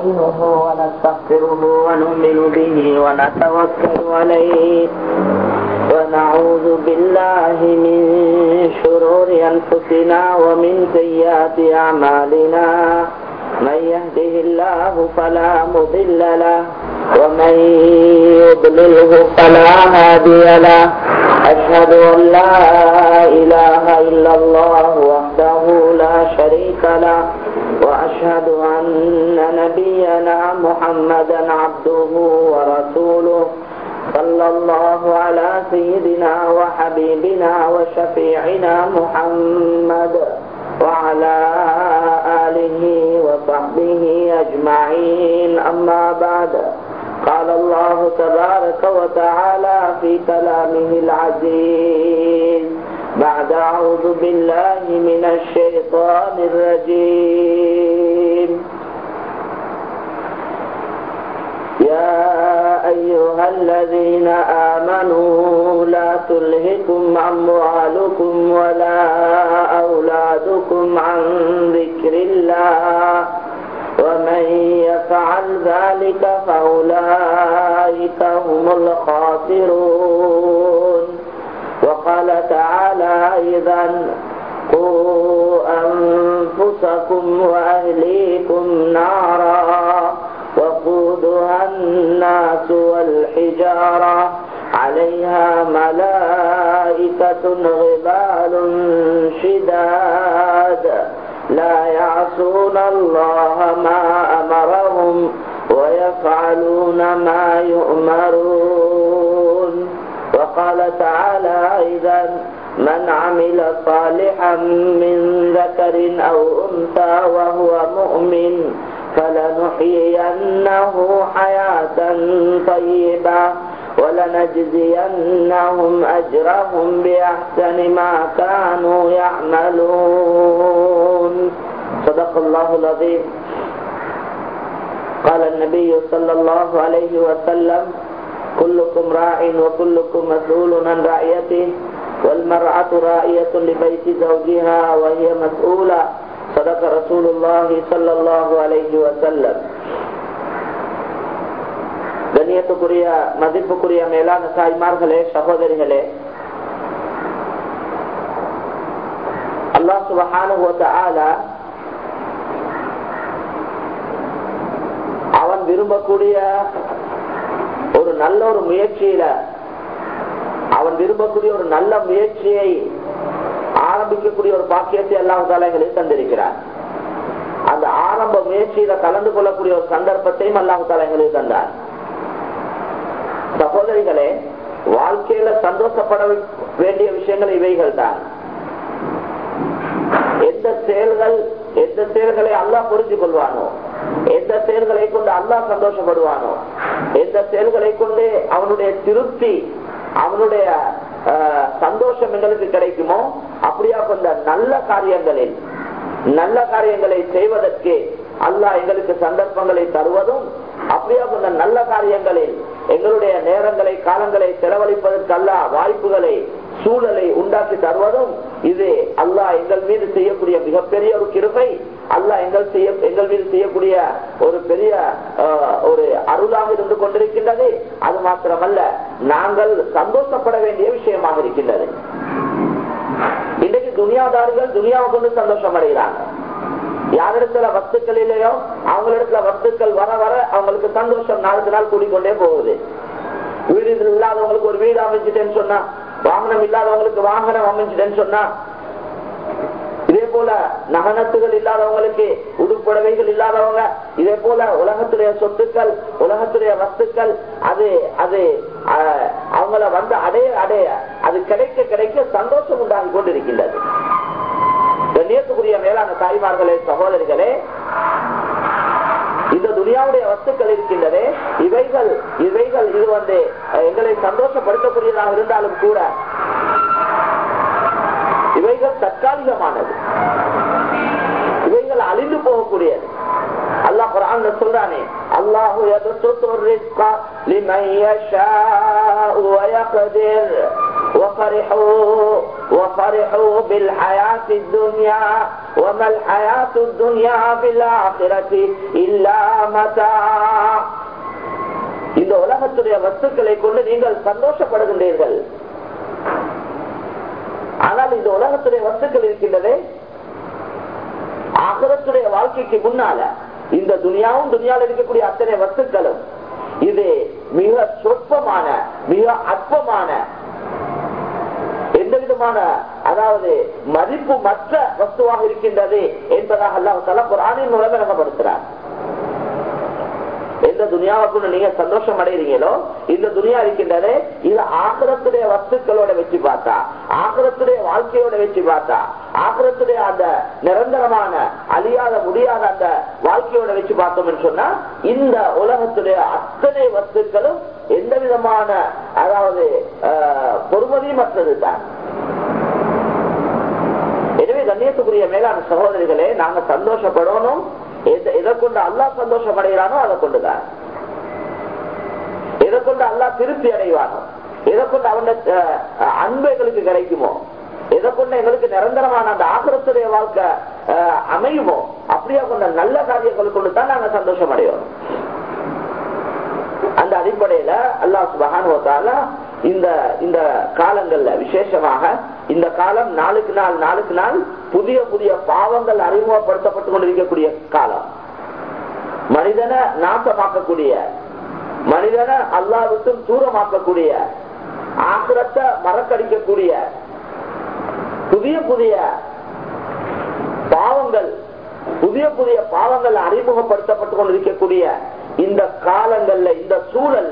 نستعينه ونستغفره ونؤمن به ونتوكل عليه ونعوذ بالله من شرور أنفسنا ومن سيئات أعمالنا من يهده الله فلا مضل له ومن يضلله فلا هادي له أشهد أن لا إله إلا الله وحده لا شريك له وأشهد أن نبينا محمدا عبده ورسوله صلى الله على سيدنا وحبيبنا وشفيعنا محمد وعلى آله وصحبه أجمعين أما بعد قال الله تبارك وتعالى في كلامه العزيز بعد أعوذ بالله من الشيطان الرجيم يا أيها الذين آمنوا لا تلهكم أموالكم ولا أولادكم عن ذكر الله ومن يفعل ذلك فأولئك هم الخاسرون وقال تعالى أيضا قوا أنفسكم وأهليكم نارا وقودها الناس والحجارة عليها ملائكة غبال شداد لا يعصون الله ما أمرهم ويفعلون ما يؤمرون وقال تعالى أيضا من عمل صالحا من ذكر أو أنثى وهو مؤمن فلنحيينه حياة طيبة ولنجزينهم أجرهم بأحسن ما كانوا يعملون صدق الله العظيم قال النبي صلى الله عليه وسلم كلكم راع وكلكم مسؤول عن رعيته والمرأة راعية لبيت زوجها وهي مسؤولة صدق رسول الله صلى الله عليه وسلم கண்ணியத்துக்குரிய மதிப்புக்குரிய மேலான தாய்மார்களே சகோதரிகளே அல்லா சுபஹானு அவன் விரும்பக்கூடிய ஒரு நல்ல ஒரு முயற்சியில அவன் விரும்பக்கூடிய ஒரு நல்ல முயற்சியை ஆரம்பிக்கக்கூடிய ஒரு பாக்கியத்தை எல்லாம் தலைகளில் தந்திருக்கிறார் அந்த ஆரம்ப முயற்சியில கலந்து கொள்ளக்கூடிய ஒரு சந்தர்ப்பத்தையும் அல்லாஹு தலைகளில் தந்தார் சகோதரிகளே வாழ்க்கையில சந்தோஷப்பட வேண்டிய விஷயங்கள் இவைகள் தான் எந்த செயல்கள் எந்த செயல்களை அல்லா புரிஞ்சு கொள்வானோ எந்த செயல்களை கொண்டு அல்லா சந்தோஷப்படுவானோ எந்த செயல்களை கொண்டு அவனுடைய திருப்தி அவனுடைய சந்தோஷம் எங்களுக்கு கிடைக்குமோ அப்படியா கொண்ட நல்ல காரியங்களில் நல்ல காரியங்களை செய்வதற்கு அல்லாஹ் எங்களுக்கு சந்தர்ப்பங்களை தருவதும் அப்படியா கொண்ட நல்ல காரியங்களில் எங்களுடைய நேரங்களை காலங்களை செலவழிப்பதற்கு அல்ல வாய்ப்புகளை சூழலை உண்டாக்கி தருவதும் இது அல்லாஹ் எங்கள் மீது செய்யக்கூடிய மிகப்பெரிய ஒரு கிருப்பை அல்லாஹ் எங்கள் செய்ய எங்கள் மீது செய்யக்கூடிய ஒரு பெரிய ஒரு அருளாக இருந்து கொண்டிருக்கின்றது அது மாத்திரமல்ல நாங்கள் சந்தோஷப்பட வேண்டிய விஷயமாக இருக்கின்றது இன்றைக்கு துனியாதாரிகள் துனியாவை கொண்டு சந்தோஷம் அடைகிறாங்க யாரிடத்துல வஸ்துக்கள் இல்லையோ அவங்களிடத்துல வஸ்துக்கள் வர வர அவங்களுக்கு சந்தோஷம் நாளுக்கு நாள் கூடிக்கொண்டே போகுது வீடு இல்லாதவங்களுக்கு ஒரு வீடு அமைஞ்சிட்டேன்னு சொன்னா வாகனம் இல்லாதவங்களுக்கு வாகனம் அமைஞ்சிட்டேன்னு சொன்னா இதே போல நகனத்துகள் இல்லாதவங்களுக்கு உடுப்புடவைகள் இல்லாதவங்க இதே போல உலகத்துடைய சொத்துக்கள் உலகத்துடைய வஸ்துக்கள் அது அது அவங்கள வந்து அடைய அடைய அது கிடைக்க கிடைக்க சந்தோஷம் உண்டாகி கொண்டிருக்கின்றது கண்ணியத்துக்குரிய மேலான தாய்மார்களே சகோதரிகளே இந்த துனியாவுடைய வஸ்துக்கள் இருக்கின்றதே இவைகள் இவைகள் இது வந்து எங்களை சந்தோஷப்படுத்தக்கூடியதாக இருந்தாலும் கூட இவைகள் தற்காலிகமானது இவைகள் அழிந்து போகக்கூடியது அல்லாஹ் குரான் சொல்றானே அல்லாஹு يبسط الرزق لمن يشاء ويقدر وفرحوا وفرحوا بالحياة الدنيا وما الحياة الدنيا في الآخرة إلا متاع இந்த உலகத்துடைய வஸ்துக்களை கொண்டு நீங்கள் சந்தோஷப்படுகின்றீர்கள் ஆனால் இந்த உலகத்துடைய வஸ்துக்கள் இருக்கின்றதே ஆகரத்துடைய வாழ்க்கைக்கு முன்னால இந்த துனியாவும் துனியாவில் இருக்கக்கூடிய அத்தனை வஸ்துக்களும் இது மிக சொற்பமான மிக அற்பமான எந்த விதமான அதாவது மதிப்பு மற்ற வஸ்துவாக இருக்கின்றது என்பதாக அல்லாஹ் தலா குரானின் மூலம் விளங்கப்படுத்துறார் எந்த துனியாவுக்கு நீங்க சந்தோஷம் அடைகிறீங்களோ இந்த துனியா இருக்கின்றதே இது ஆகரத்துடைய வஸ்துக்களோட வச்சு பார்த்தா ஆகரத்துடைய வாழ்க்கையோட வச்சு பார்த்தா ஆகரத்துடைய அந்த நிரந்தரமான அழியாத முடியாத அந்த வாழ்க்கையோட வச்சு பார்த்தோம்னு சொன்னா இந்த உலகத்துடைய அத்தனை வஸ்துக்களும் எந்த விதமான அதாவது பொறுமதியமற்றது தான் எனவே கண்ணியத்துக்குரிய மேலான சகோதரிகளே நாங்க சந்தோஷப்படணும் எதை கொண்டு அல்லா சந்தோஷம் அடைகிறானோ அதை கொண்டுதான் எதை கொண்டு அல்லா திருப்தி அடைவானோ எதை கொண்டு அவன அன்பு எங்களுக்கு கிடைக்குமோ எதை கொண்டு எங்களுக்கு நிரந்தரமான அந்த ஆக்கிரத்துடைய வாழ்க்கை அமையுமோ அப்படியா கொண்ட நல்ல காரியங்களை கொண்டு தான் நாங்க சந்தோஷம் அடையோம் அந்த அடிப்படையில அல்லா சுபகான இந்த இந்த காலங்கள்ல விசேஷமாக இந்த காலம் நாளுக்கு நாள் நாளுக்கு நாள் புதிய புதிய பாவங்கள் அறிமுகப்படுத்தப்பட்டு கொண்டிருக்கக்கூடிய காலம் மனிதனை நாசமாக்கக்கூடிய மனிதனை அல்லாவுக்கும் தூரமாக்கக்கூடிய ஆக்கிரத்தை மறக்கடிக்கக்கூடிய புதிய புதிய பாவங்கள் புதிய புதிய பாவங்கள் அறிமுகப்படுத்தப்பட்டு கொண்டிருக்கக்கூடிய இந்த காலங்கள்ல இந்த சூழல்ல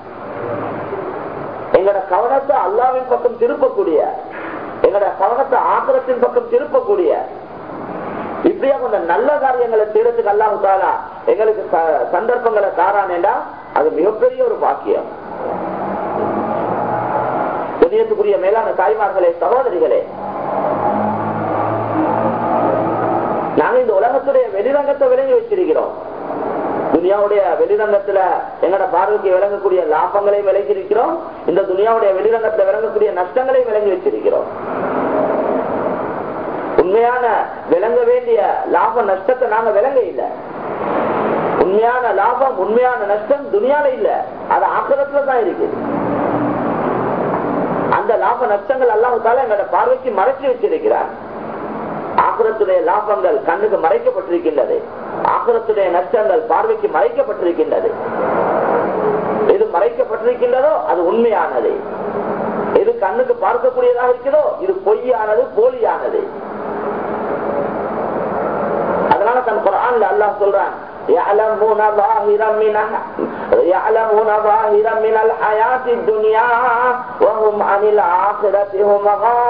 எங்கட கவனத்தை அல்லாவின் பக்கம் திருப்பக்கூடிய எங்கட கவனத்தை ஆக்கிரத்தின் பக்கம் திருப்பக்கூடிய இப்படியா கொண்ட நல்ல காரியங்களை செய்யறதுக்கு அல்லாஹு தாலா எங்களுக்கு சந்தர்ப்பங்களை தாரானேண்டா அது மிகப்பெரிய ஒரு பாக்கியம் புண்ணியத்துக்குரிய மேலான தாய்மார்களே சகோதரிகளே நாங்க இந்த உலகத்துடைய வெளிரங்கத்தை விளங்கி வச்சிருக்கிறோம் துனியாவுடைய வெளிரங்கத்துல எங்கட பார்வைக்கு விளங்கக்கூடிய லாபங்களையும் விளங்கி இருக்கிறோம் இந்த துனியாவுடைய வெளிரங்கத்துல விளங்கக்கூடிய நஷ்டங்களையும் விளங்கி வச்சிருக்கிறோம் உண்மையான விளங்க வேண்டிய லாப நஷ்டத்தை நாங்க விளங்க இல்லை உண்மையான லாபம் உண்மையான நஷ்டம் துனியால இல்ல அது ஆக்கிரத்துல தான் இருக்கு அந்த லாப நஷ்டங்கள் அல்லாமத்தால எங்களோட பார்வைக்கு மறைச்சு வச்சிருக்கிறார் ஆக்கிரத்துடைய லாபங்கள் கண்ணுக்கு மறைக்கப்பட்டிருக்கின்றது ஆக்கிரத்துடைய நஷ்டங்கள் பார்வைக்கு மறைக்கப்பட்டிருக்கின்றது எது மறைக்கப்பட்டிருக்கின்றதோ அது உண்மையானது எது கண்ணுக்கு பார்க்கக்கூடியதாக இருக்கிறதோ இது பொய்யானது போலியானது அதனால தன் குரான்ல அல்லாஹ் சொல்றான் يعلمون ظاهرا من يعلمون ظاهرا من الحياة الدنيا وهم عن الآخرة هم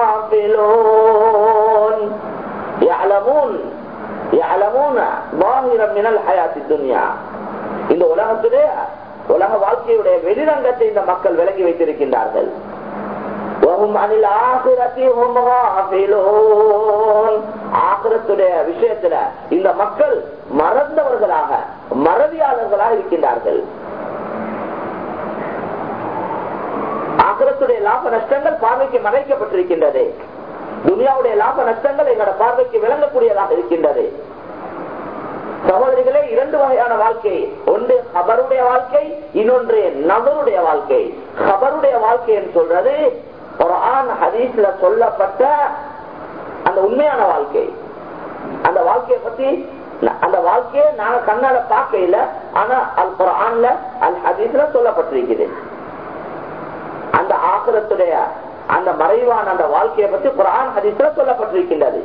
غافلون يعلمون يعلمون ظاهرا من الحياة الدنيا இந்த உலகத்திலே உலக வாழ்க்கையுடைய வெளிரங்கத்தை இந்த மக்கள் விளங்கி வைத்திருக்கின்றார்கள் ஆக்கிரத்துடைய விஷயத்துல இந்த மக்கள் மறந்தவர்களாக மறதியாளர்களாக இருக்கின்றார்கள் ஆக்கிரத்துடைய லாப நஷ்டங்கள் பார்வைக்கு மறைக்கப்பட்டிருக்கின்றது துனியாவுடைய லாப நஷ்டங்கள் எங்களோட பார்வைக்கு விளங்கக்கூடியதாக இருக்கின்றது சகோதரிகளே இரண்டு வகையான வாழ்க்கை ஒன்று ஹபருடைய வாழ்க்கை இன்னொன்று நபருடைய வாழ்க்கை ஹபருடைய வாழ்க்கை என்று சொல்றது குரான் ஹதீஸ்ல சொல்லப்பட்ட அந்த உண்மையான வாழ்க்கை அந்த வாழ்க்கையை பத்தி அந்த வாழ்க்கையை நாங்க கண்ணால பார்க்க இல்ல ஆனா அல் குரான்ல அல் ஹதீஸ்ல சொல்லப்பட்டிருக்குது அந்த ஆசிரத்துடைய அந்த மறைவான அந்த வாழ்க்கையை பத்தி குரான் ஹதீஸ்ல சொல்லப்பட்டிருக்கின்றது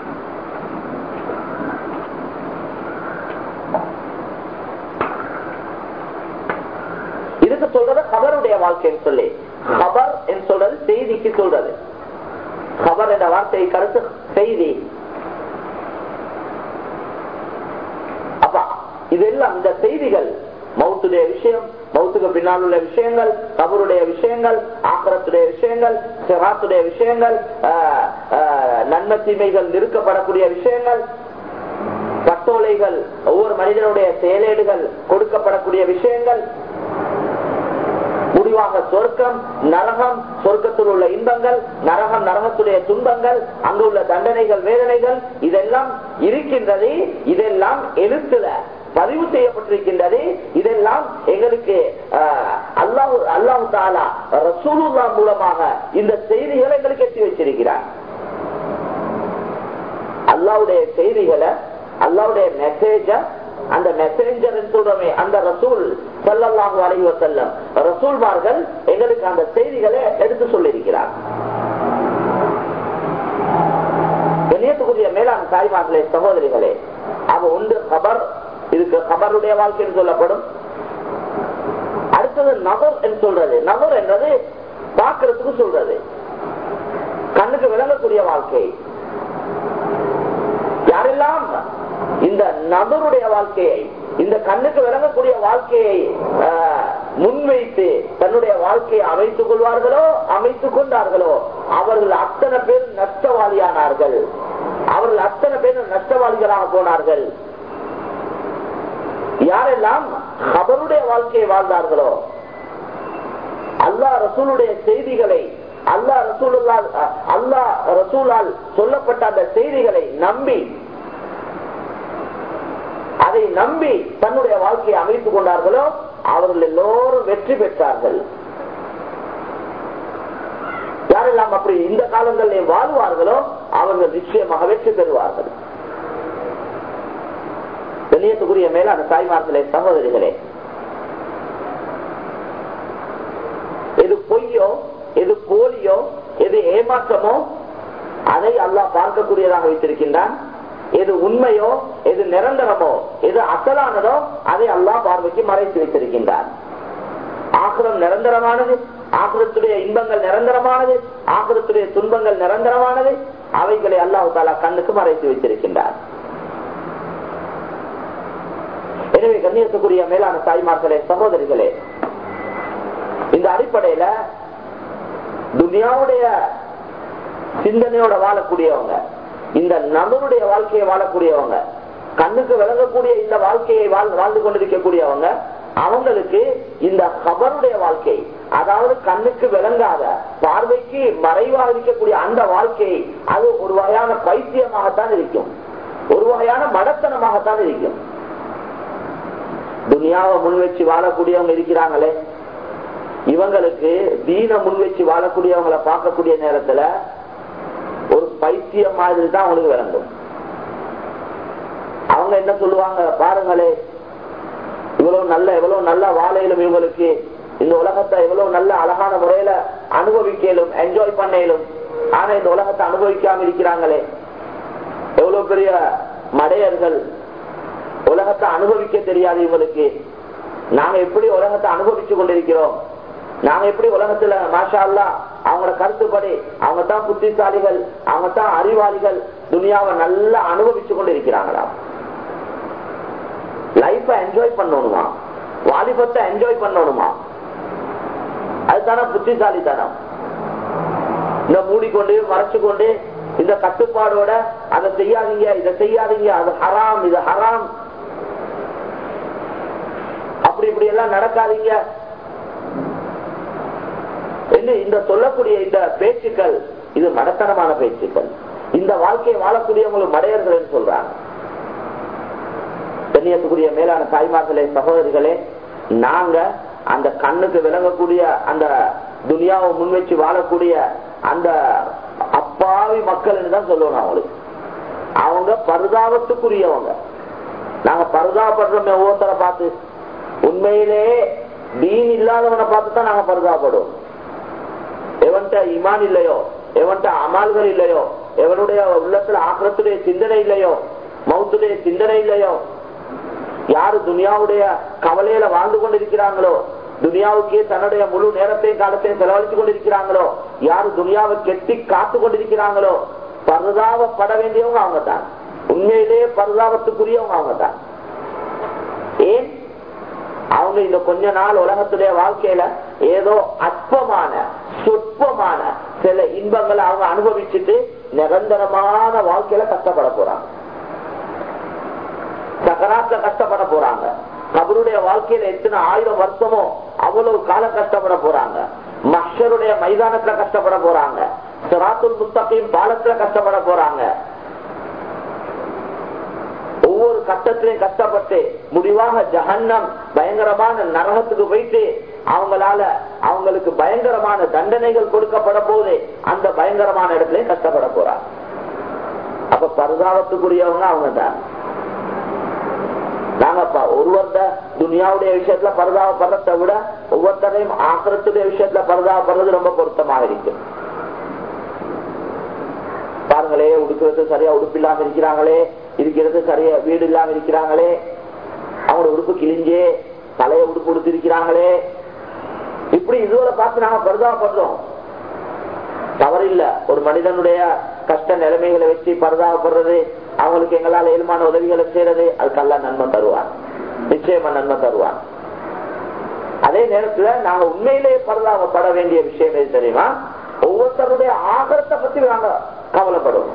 இதுக்கு சொல்றது கபருடைய வாழ்க்கைன்னு சொல்லி கபர் என்று சொல்றது செய்திக்கு சொல்றது கபர் என்ற வார்த்தை கருத்து செய்தி அப்ப இதெல்லாம் இந்த செய்திகள் மௌத்துடைய விஷயம் மௌத்துக்கு பின்னால் உள்ள விஷயங்கள் கபருடைய விஷயங்கள் ஆக்கரத்துடைய விஷயங்கள் சிராத்துடைய விஷயங்கள் நன்மை தீமைகள் நிறுக்கப்படக்கூடிய விஷயங்கள் கட்டோலைகள் ஒவ்வொரு மனிதனுடைய செயலேடுகள் கொடுக்கப்படக்கூடிய விஷயங்கள் முடிவாக சொர்க்கம் நரகம் சொர்க்கத்தில் உள்ள இன்பங்கள் நரகம் நரகத்துடைய துன்பங்கள் அங்கு உள்ள தண்டனைகள் வேதனைகள் இதெல்லாம் இருக்கின்றது இதெல்லாம் எழுத்துல பதிவு செய்யப்பட்டிருக்கின்றது இதெல்லாம் எங்களுக்கு அல்லாஹு அல்லாஹு தாலா ரசூலுல்லா மூலமாக இந்த செய்திகளை எங்களுக்கு எத்தி வச்சிருக்கிறார் அல்லாவுடைய செய்திகளை அல்லாவுடைய மெசேஜ அந்த மெசேஞ்சர் சொல்றமே அந்த ரசூல் சல்லல்லாஹு அலைஹி வஸல்லம் ரசூல்மார்கள் எங்களுக்கு அந்த செய்திகளை எடுத்து சொல்லியிருக்கிறார் கண்ணியத்துக்குரிய மேலாண் தாய்மார்களே சகோதரிகளே அவ உண்டு கபர் இதுக்கு கபருடைய வாழ்க்கைன்னு சொல்லப்படும் அடுத்தது நபர் என்று சொல்றது நபர் என்றது பார்க்கறதுக்கு சொல்றது கண்ணுக்கு விளங்கக்கூடிய வாழ்க்கை யாரெல்லாம் இந்த நபருடைய வாழ்க்கையை இந்த கண்ணுக்கு விளங்கக்கூடிய வாழ்க்கையை முன்வைத்து தன்னுடைய வாழ்க்கையை அமைத்துக் கொள்வார்களோ அமைத்துக் கொண்டார்களோ அவர்கள் அத்தனை பேர் நஷ்டவாளியானார்கள் அவர்கள் அத்தனை பேர் நஷ்டவாளிகளாக போனார்கள் யாரெல்லாம் அவருடைய வாழ்க்கையை வாழ்ந்தார்களோ அல்லா ரசூலுடைய செய்திகளை அல்லா ரசூலுல்லா அல்லா ரசூலால் சொல்லப்பட்ட அந்த செய்திகளை நம்பி அதை நம்பி தன்னுடைய வாழ்க்கையை அமைத்துக் கொண்டார்களோ அவர்கள் எல்லோரும் வெற்றி பெற்றார்கள் யாரெல்லாம் அப்படி இந்த காலங்களில் வாழ்வார்களோ அவர்கள் நிச்சயமாக வெற்றி பெறுவார்கள் கண்ணியத்துக்குரிய மேலான தாய்மார்களே சகோதரிகளே எது பொய்யோ எது போலியோ எது ஏமாற்றமோ அதை அல்லாஹ் பார்க்கக்கூடியதாக வைத்திருக்கின்றான் எது உண்மையோ எது நிரந்தரமோ எது அசலானதோ அதை அல்லாஹ் பார்வைக்கு மறைத்து வைத்திருக்கின்றான் ஆக்கிரம் நிரந்தரமானது ஆக்கிரத்துடைய இன்பங்கள் நிரந்தரமானது ஆக்கிரத்துடைய துன்பங்கள் நிரந்தரமானது அவைகளை அல்லாஹு தாலா கண்ணுக்கு மறைத்து வைத்திருக்கின்றார் எனவே கண்ணியத்துக்குரிய மேலான தாய்மார்களே சகோதரிகளே இந்த அடிப்படையில துனியாவுடைய சிந்தனையோட வாழக்கூடியவங்க இந்த நபருடைய வாழ்க்கையை வாழக்கூடியவங்க கண்ணுக்கு விளங்கக்கூடிய இந்த வாழ்க்கையை வாழ்ந்து கொண்டிருக்கக்கூடியவங்க அவங்களுக்கு இந்த கபருடைய வாழ்க்கை அதாவது கண்ணுக்கு விளங்காத பார்வைக்கு மறைவாக இருக்கக்கூடிய அந்த வாழ்க்கை அது ஒரு வகையான பைத்தியமாகத்தான் இருக்கும் ஒரு வகையான மடத்தனமாகத்தான் இருக்கும் துனியாவை முன் வச்சு வாழக்கூடியவங்க இருக்கிறாங்களே இவங்களுக்கு தீன முன் வச்சு வாழக்கூடியவங்களை பார்க்கக்கூடிய நேரத்துல ஒரு பைத்தியம் மாதிரி தான் அவங்களுக்கு விளங்கும் அவங்க என்ன சொல்லுவாங்க பாருங்களே இவ்வளவு நல்ல எவ்வளவு நல்ல வாழையிலும் இவங்களுக்கு இந்த உலகத்தை எவ்வளவு நல்ல அழகான முறையில அனுபவிக்கலும் என்ஜாய் பண்ணலும் ஆனா இந்த உலகத்தை அனுபவிக்காம இருக்கிறாங்களே எவ்வளவு பெரிய மடையர்கள் உலகத்தை அனுபவிக்க தெரியாது இவங்களுக்கு நாங்க எப்படி உலகத்தை அனுபவிச்சு கொண்டிருக்கிறோம் நாங்க எப்படி உலகத்துல மாஷா அல்லா அவங்களோட கருத்துப்படி அவங்க தான் புத்திசாலிகள் அவங்க தான் அறிவாளிகள் துனியாவை நல்லா அனுபவிச்சு கொண்டு இருக்கிறாங்களா லைஃப என்ஜாய் பண்ணணுமா வாலிபத்தை என்ஜாய் பண்ணணுமா அதுதான புத்திசாலித்தனம் இந்த மூடிக்கொண்டு மறைச்சு கொண்டு இந்த கட்டுப்பாடோட அதை செய்யாதீங்க இதை செய்யாதீங்க அது ஹராம் இது ஹராம் அப்படி இப்படி எல்லாம் நடக்காதீங்க என்று இந்த சொல்லக்கூடிய இந்த பேச்சுக்கள் இது மடத்தனமான பேச்சுக்கள் இந்த வாழ்க்கையை வாழக்கூடியவங்களும் மடையர்கள் என்று சொல்றாங்க கண்ணியத்துக்குரிய மேலான தாய்மார்களே சகோதரிகளே நாங்க அந்த கண்ணுக்கு விளங்கக்கூடிய அந்த துனியாவை முன்வச்சு வாழக்கூடிய அந்த அப்பாவி மக்கள் தான் சொல்லுவோம் அவங்களுக்கு அவங்க பரிதாபத்துக்குரியவங்க நாங்க பரிதாபப்படுறோமே ஒவ்வொருத்தரை பார்த்து உண்மையிலே தீன் இல்லாதவனை பார்த்து தான் நாங்க பரிதாபப்படுவோம் எவன்கிட்ட இமான் இல்லையோ எவன்கிட்ட அமால்கள் இல்லையோ எவனுடைய உள்ளத்துல ஆக்கிரத்துடைய சிந்தனை இல்லையோ மௌத்துடைய சிந்தனை இல்லையோ யாரு துனியாவுடைய கவலையில வாழ்ந்து கொண்டிருக்கிறாங்களோ துனியாவுக்கே தன்னுடைய முழு நேரத்தையும் காலத்தையும் செலவழித்து கொண்டிருக்கிறாங்களோ யாரு துனியாவை கெட்டி காத்து கொண்டிருக்கிறாங்களோ பரிதாபப்பட வேண்டியவங்க அவங்க தான் உண்மையிலேயே பரிதாபத்துக்குரியவங்க அவங்க தான் ஏன் அவங்க இந்த கொஞ்ச நாள் உலகத்துடைய வாழ்க்கையில ஏதோ அற்பமான சொற்பமான சில இன்பங்களை அவங்க அனுபவிச்சுட்டு நிரந்தரமான வாழ்க்கையில கஷ்டப்பட போறாங்க சகராத்துல கஷ்டப்பட போறாங்க கபருடைய வாழ்க்கையில எத்தனை ஆயிரம் வருஷமோ அவ்வளவு காலம் கஷ்டப்பட போறாங்க மஷருடைய மைதானத்துல கஷ்டப்பட போறாங்க சிராத்துல் முஸ்தகிம் பாலத்துல கஷ்டப்பட போறாங்க ஒவ்வொரு கட்டத்திலையும் கஷ்டப்பட்டு முடிவாக ஜஹன்னம் பயங்கரமான நரகத்துக்கு போயிட்டு அவங்களால அவங்களுக்கு பயங்கரமான தண்டனைகள் கொடுக்கப்பட போது அந்த பயங்கரமான இடத்துலயும் கஷ்டப்பட போறாங்க அப்ப பரிதாபத்துக்குரியவங்க அவங்க தான் நாங்க ஒருவர்த துனியாவுடைய விஷயத்துல பரிதாபப்படுறதை விட ஒவ்வொருத்தரையும் ஆக்கிரத்துடைய விஷயத்துல பரிதாபப்படுறது ரொம்ப பொருத்தமாக இருக்கு பாருங்களே உடுக்கிறது சரியா உடுப்பு இல்லாம இருக்கிறாங்களே இருக்கிறது சரியா வீடு இல்லாம இருக்கிறாங்களே அவங்களோட உடுப்பு கிழிஞ்சே தலைய உடுப்பு உடுத்து இருக்கிறாங்களே இப்படி இதுவரை பார்த்து நாங்க பரிதாபப்படுறோம் தவறில்ல ஒரு மனிதனுடைய கஷ்ட நிலைமைகளை வச்சு பரிதாபப்படுறது அவங்களுக்கு எங்களால் இயல்பான உதவிகளை செய்யறது அதுக்கெல்லாம் நன்மை தருவான் நிச்சயமா நன்மை தருவான் அதே நேரத்துல நாங்க உண்மையிலேயே பரிதாபப்பட வேண்டிய விஷயம் எது தெரியுமா ஒவ்வொருத்தருடைய ஆகரத்தை பத்தி நாங்க கவலைப்படுவோம்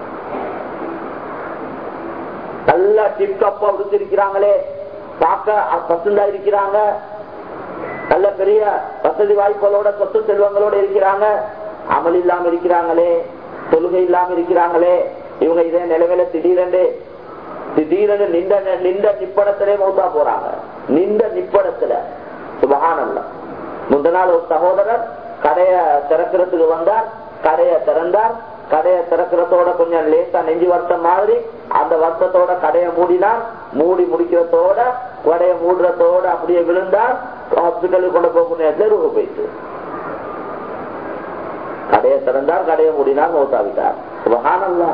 நல்லா டிப்டப்பா உடுத்திருக்கிறாங்களே பார்க்க பசுந்தா இருக்கிறாங்க நல்ல பெரிய வசதி வாய்ப்புகளோட சொத்து செல்வங்களோட இருக்கிறாங்க அமல் இல்லாம இருக்கிறாங்களே தொழுகை இல்லாம இருக்கிறாங்களே இவங்க இதே நிலைமையில திடீரென்று திடீரென்று நின்ற நின்ற நிப்படத்திலே மௌத்தா போறாங்க நின்ற நிப்படத்துல சுபகானல்ல முந்த நாள் ஒரு சகோதரர் கடைய திறக்கிறதுக்கு வந்தார் கடைய திறந்தார் கடையை திறக்கிறதோட கொஞ்சம் லேசா நெஞ்சு வருஷம் மாதிரி அந்த வருஷத்தோட கடையை மூடினார் மூடி முடிக்கிறதோட கடையை மூடுறதோட அப்படியே விழுந்தார் ஹாஸ்பிட்டலுக்கு கொண்டு போகும் நேரத்தில் ரூபு போயிட்டு கடையை திறந்தார் கடையை மூடினார் மௌத்தாவிட்டார் சுபகானல்லா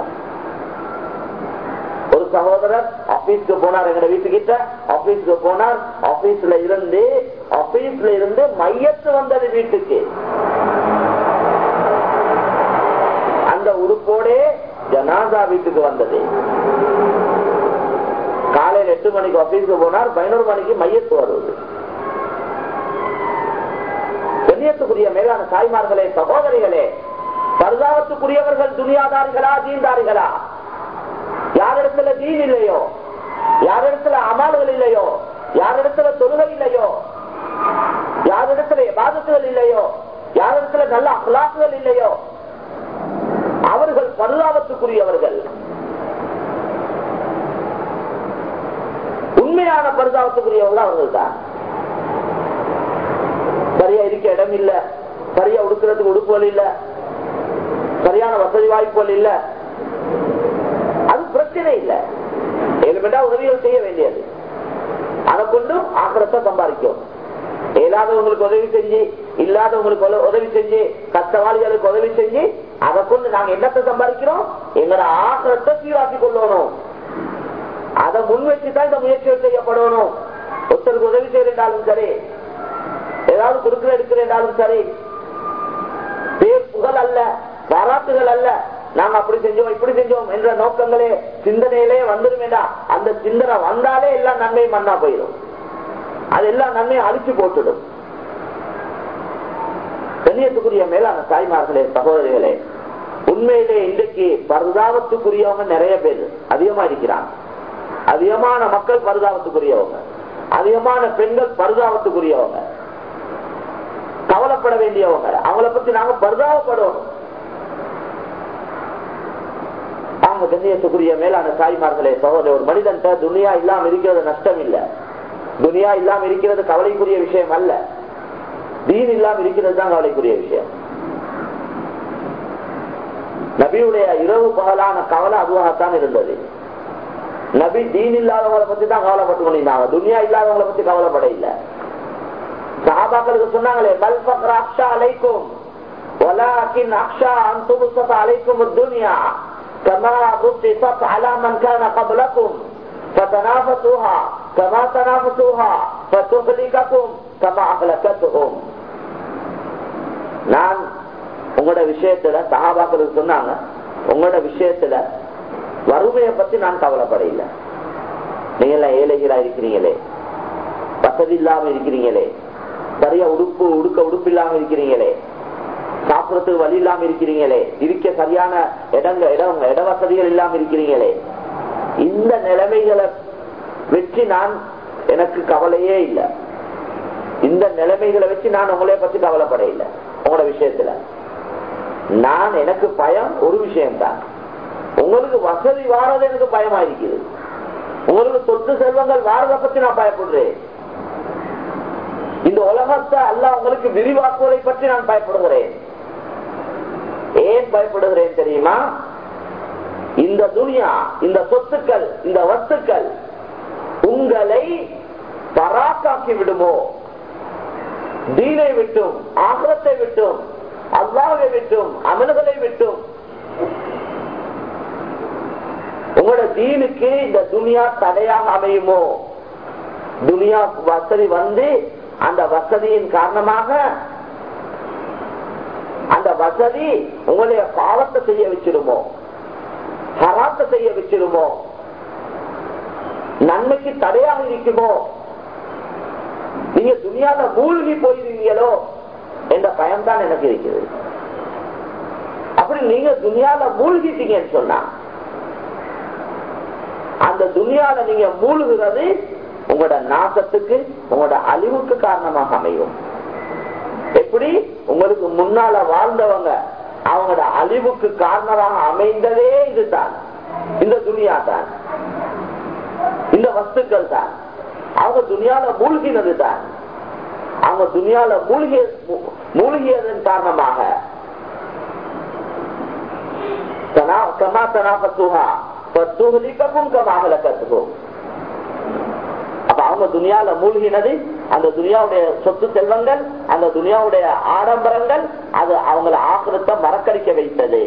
ஒரு சகோதரர் ஆபீஸ்க்கு போனார் எங்க வீட்டுக்கிட்ட ஆபீஸ்க்கு போனார் ஆபீஸ்ல இருந்து ஆபீஸ்ல இருந்து மையத்து வந்தது வீட்டுக்கு அந்த உடுப்போடே ஜனாதா வீட்டுக்கு வந்தது காலையில் எட்டு மணிக்கு ஆபீஸ்க்கு போனார் பதினோரு மணிக்கு மையத்து வருவது கண்ணியத்துக்குரிய மேலான தாய்மார்களே சகோதரிகளே பரிதாபத்துக்குரியவர்கள் துணியாதாரிகளா தீண்டாரிகளா யாரிடத்துல தீன் இல்லையோ யாரிடத்துல அமால்கள் இல்லையோ யாரிடத்துல தொழுகை இல்லையோ யாரிடத்துல பாதத்துகள் இல்லையோ யாரிடத்துல நல்ல அகலாக்குகள் இல்லையோ அவர்கள் பரிதாபத்துக்குரியவர்கள் உண்மையான பரிதாபத்துக்குரியவர்கள் அவர்கள் தான் சரியா இருக்க இடம் இல்ல சரியா உடுக்கிறதுக்கு உடுப்புகள் இல்ல சரியான வசதி வாய்ப்புகள் இல்ல அது பிரச்சனை இல்ல ஏழுமெண்டா உதவிகள் செய்ய வேண்டியது அதை கொண்டும் ஆக்கிரத்தை சம்பாதிக்கும் இயலாதவங்களுக்கு உதவி செஞ்சு இல்லாதவங்களுக்கு உதவி செஞ்சு கஷ்டவாளிகளுக்கு உதவி செஞ்சு அதை கொண்டு நாங்க என்னத்தை சம்பாதிக்கிறோம் எங்களோட ஆக்கிரத்தை சீராக்கி கொள்ளணும் அதை முன் வச்சுதான் இந்த முயற்சிகள் செய்யப்படணும் ஒருத்தருக்கு உதவி செய்யறாலும் சரி ஏதாவது கொடுக்கிற எடுக்கிறேன் சரி பேர் புகழ் அல்ல பாராட்டுகள் அல்ல நாங்க அப்படி செஞ்சோம் இப்படி செஞ்சோம் என்ற நோக்கங்களே சிந்தனையிலே வந்துருமேடா அந்த சிந்தனை வந்தாலே எல்லாம் நன்மை மண்ணா போயிடும் அது எல்லாம் நன்மையை அழிச்சு போட்டுடும் கண்ணியத்துக்குரிய மேலான தாய்மார்களே சகோதரிகளே உண்மையிலே இன்றைக்கு பரிதாபத்துக்குரியவங்க நிறைய பேர் அதிகமா இருக்கிறாங்க அதிகமான மக்கள் பரிதாபத்துக்குரியவங்க அதிகமான பெண்கள் பரிதாபத்துக்குரியவங்க கவலைப்பட வேண்டியவங்க அவங்கள பத்தி நாங்க பரிதாபப்படணும் அவங்க கண்ணியத்துக்குரிய மேலான தாய்மார்களே சகோதரர் ஒரு மனிதன் துனியா இல்லாம இருக்கிறது நஷ்டம் இல்ல துனியா இல்லாம இருக்கிறது கவலைக்குரிய விஷயம் அல்ல தீன் இல்லாம இருக்கிறது தான் கவலைக்குரிய விஷயம் நபியுடைய இரவு பகலான கவலை அதுவாகத்தான் இருந்தது நபி தீன் இல்லாதவங்களை பத்தி தான் கவலைப்பட்டு கொண்டிருந்தாங்க துனியா இல்லாதவங்களை பத்தி கவலைப்பட இல்லை சஹாபாக்களுக்கு சொன்னாங்களே பல் பக்ர அக்ஷா அலைக்கும் ولكن أخشى أن تبسط عليكم الدنيا كما بسطت على من كان قبلكم فتنافسوها كما تنافسوها فتهلككم كما أهلكتهم நான் உங்களோட விஷயத்துல சகாபாக்களுக்கு சொன்னாங்க உங்களோட விஷயத்துல வறுமையை பத்தி நான் கவலைப்பட இல்லை நீங்க எல்லாம் ஏழைகளா இருக்கிறீங்களே வசதி இல்லாம இருக்கிறீங்களே சரியா உடுப்பு உடுக்க உடுப்பு இல்லாம இருக்கிறீங்களே சாப்பிடறதுக்கு வழி இல்லாம இருக்கிறீங்களே இருக்க சரியான இடங்க இடம் இட வசதிகள் இல்லாம இருக்கிறீங்களே இந்த நிலைமைகளை வச்சு நான் எனக்கு கவலையே இல்லை இந்த நிலைமைகளை வச்சு நான் உங்களை பத்தி கவலைப்பட இல்லை உங்களோட விஷயத்துல நான் எனக்கு பயம் ஒரு விஷயம்தான் உங்களுக்கு வசதி வாரது எனக்கு பயமா இருக்குது உங்களுக்கு சொத்து செல்வங்கள் வாரதை பத்தி நான் பயப்படுறேன் இந்த உலகத்தை அல்ல உங்களுக்கு விரிவாக்குவதை பற்றி நான் பயப்படுகிறேன் ஏன் பயப்படுகிறேன் தெரியுமா இந்த துனியா இந்த சொத்துக்கள் இந்த வஸ்துக்கள் உங்களை பராக்காக்கி விடுமோ தீனை விட்டும் ஆகலத்தை விட்டும் அல்லாவை விட்டும் அமல்களை விட்டும் உங்களோட தீனுக்கு இந்த துனியா தடையாக அமையுமோ துனியா வசதி வந்து அந்த வசதியின் காரணமாக அந்த வசதி உங்களுடைய பாவத்தை செய்ய வச்சிருமோ ஹராத்தை செய்ய வச்சிருமோ நன்மைக்கு தடையாக இருக்குமோ நீங்க துணியால மூழ்கி போயிருவீங்களோ என்ற பயம்தான் எனக்கு இருக்குது அப்படி நீங்க துணியால மூழ்கிட்டீங்கன்னு சொன்னா அந்த துணியால நீங்க மூழ்கிறது உங்களோட நாசத்துக்கு உங்களோட அழிவுக்கு காரணமாக அமையும் எப்படி உங்களுக்கு முன்னால வாழ்ந்தவங்க அவங்களோட அழிவுக்கு காரணமாக அமைந்ததே இதுதான் இந்த துணியா தான் இந்த வஸ்துக்கள் தான் அவங்க துணியால மூழ்கினது தான் அவங்க துணியால மூழ்கிய மூழ்கியதன் காரணமாக கமா தனாபத்துஹா பத்துஹலிக்கும் கமாக கத்துக்கும் அப்ப அவங்க துணியால மூழ்கினது அந்த துனியாவுடைய சொத்து செல்வங்கள் அந்த துனியாவுடைய ஆடம்பரங்கள் அது அவங்கள ஆக்கிரத்தை மறக்கடிக்க வைத்தது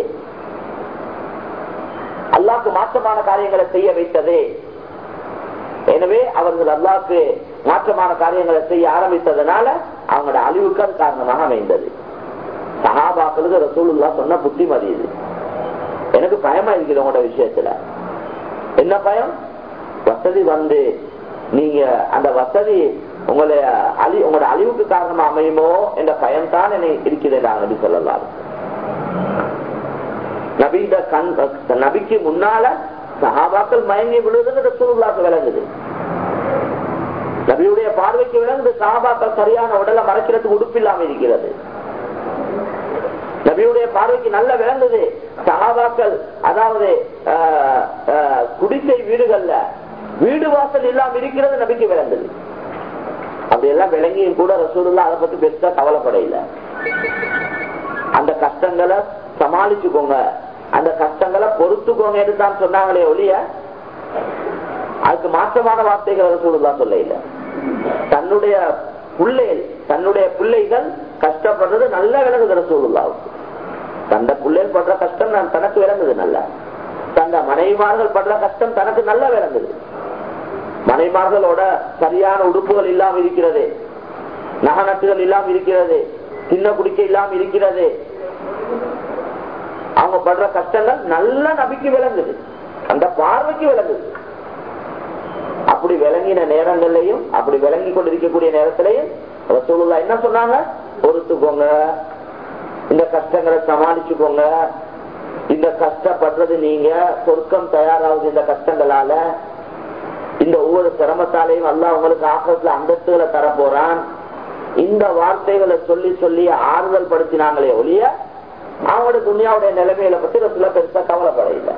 அல்லாக்கு மாற்றமான காரியங்களை செய்ய வைத்தது எனவே அவர்கள் அல்லாக்கு மாற்றமான காரியங்களை செய்ய ஆரம்பித்ததுனால அவங்களோட அழிவுக்கு அது காரணமாக அமைந்தது சகாபாக்களுக்கு ரசூலுல்லா சொன்ன புத்திமதி இது எனக்கு பயமா இருக்குது உங்களோட விஷயத்துல என்ன பயம் வசதி வந்து நீங்க அந்த வசதி உங்களை அழி உங்களோட அழிவுக்கு காரணமா அமையுமோ என்ற பயம்தான் என்னை இருக்கிறது நபி சொல்லலாம் நபிந்த கண் நபிக்கு முன்னால சகாபாக்கள் மயங்கி விழுதுன்னு ரசூலுல்லாக்கு விளங்குது நபியுடைய பார்வைக்கு விளங்குது சகாபாக்கள் சரியான உடலை மறைக்கிறதுக்கு உடுப்பில்லாம இருக்கிறது நபியுடைய பார்வைக்கு நல்ல விளங்குது சகாபாக்கள் அதாவது குடிசை வீடுகள்ல வீடு வாசல் இல்லாம இருக்கிறது நபிக்கு விளங்குது அப்படி எல்லாம் விளங்கியும் கூட ரசூலுல்லா அதை பத்தி பெருசா கவலைப்பட இல்லை அந்த கஷ்டங்களை சமாளிச்சுக்கோங்க அந்த கஷ்டங்களை பொறுத்துக்கோங்க தான் சொன்னாங்களே ஒழிய அதுக்கு மாற்றமான வார்த்தைகள் ரசூலுல்லா சொல்ல இல்லை தன்னுடைய பிள்ளைகள் தன்னுடைய பிள்ளைகள் கஷ்டப்படுறது நல்ல விளங்குது ரசூலுல்லாவுக்கு தந்த பிள்ளைகள் படுற கஷ்டம் நான் தனக்கு விளங்குது நல்ல தந்த மனைவிமார்கள் படுற கஷ்டம் தனக்கு நல்ல விளங்குது மனைமார்களோட சரியான உடுப்புகள் இல்லாம இருக்கிறது நகநட்டுகள் இல்லாம இருக்கிறது சின்ன குடிக்க இல்லாம இருக்கிறது அவங்க படுற கஷ்டங்கள் நல்ல நபிக்கு விளங்குது அந்த பார்வைக்கு விளங்குது அப்படி விளங்கின நேரங்கள்லயும் அப்படி விளங்கி கொண்டிருக்கக்கூடிய நேரத்திலையும் ரசூலுல்லா என்ன சொன்னாங்க பொறுத்துக்கோங்க இந்த கஷ்டங்களை சமாளிச்சுக்கோங்க இந்த கஷ்டப்படுறது நீங்க சொர்க்கம் தயாராகுது இந்த கஷ்டங்களால இந்த ஒவ்வொரு சிரமத்தாலையும் அல்ல உங்களுக்கு ஆக்கத்துல அந்தஸ்துகளை தர போறான் இந்த வார்த்தைகளை சொல்லி சொல்லி ஆறுதல் படுத்தினாங்களே ஒழிய அவங்களோட துணியாவுடைய நிலைமையில பத்தி ரசுல பெருசா கவலைப்பட இல்லை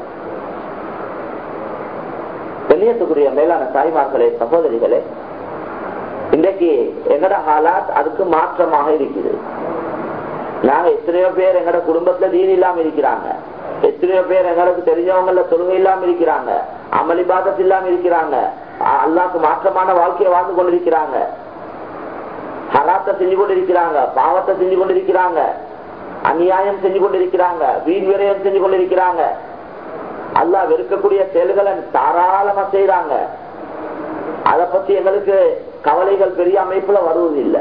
வெளியேற்றக்கூடிய மேலான தாய்மார்களே சகோதரிகளே இன்றைக்கு எங்கட ஹாலாத் அதுக்கு மாற்றமாக இருக்குது நாங்க எத்தனையோ பேர் எங்கட குடும்பத்துல தீன் இல்லாம இருக்கிறாங்க எத்தனையோ பேர் எங்களுக்கு தெரிஞ்சவங்கள தொழுகை இல்லாம இருக்கிறாங்க அமளிபாதத்து இல்லாம இருக்கிறாங்க அல்லாக்கு மாற்றமான வாழ்க்கையை வாழ்ந்து கொண்டிருக்கிறாங்க ஹராத்தை செஞ்சு கொண்டிருக்கிறாங்க பாவத்தை செஞ்சு கொண்டிருக்கிறாங்க அநியாயம் செஞ்சு கொண்டிருக்கிறாங்க வீண் விரயம் செஞ்சு கொண்டிருக்கிறாங்க அல்லா வெறுக்கக்கூடிய செயல்களை தாராளமா செய்யறாங்க அத பத்தி எங்களுக்கு கவலைகள் பெரிய அமைப்புல வருவதில்லை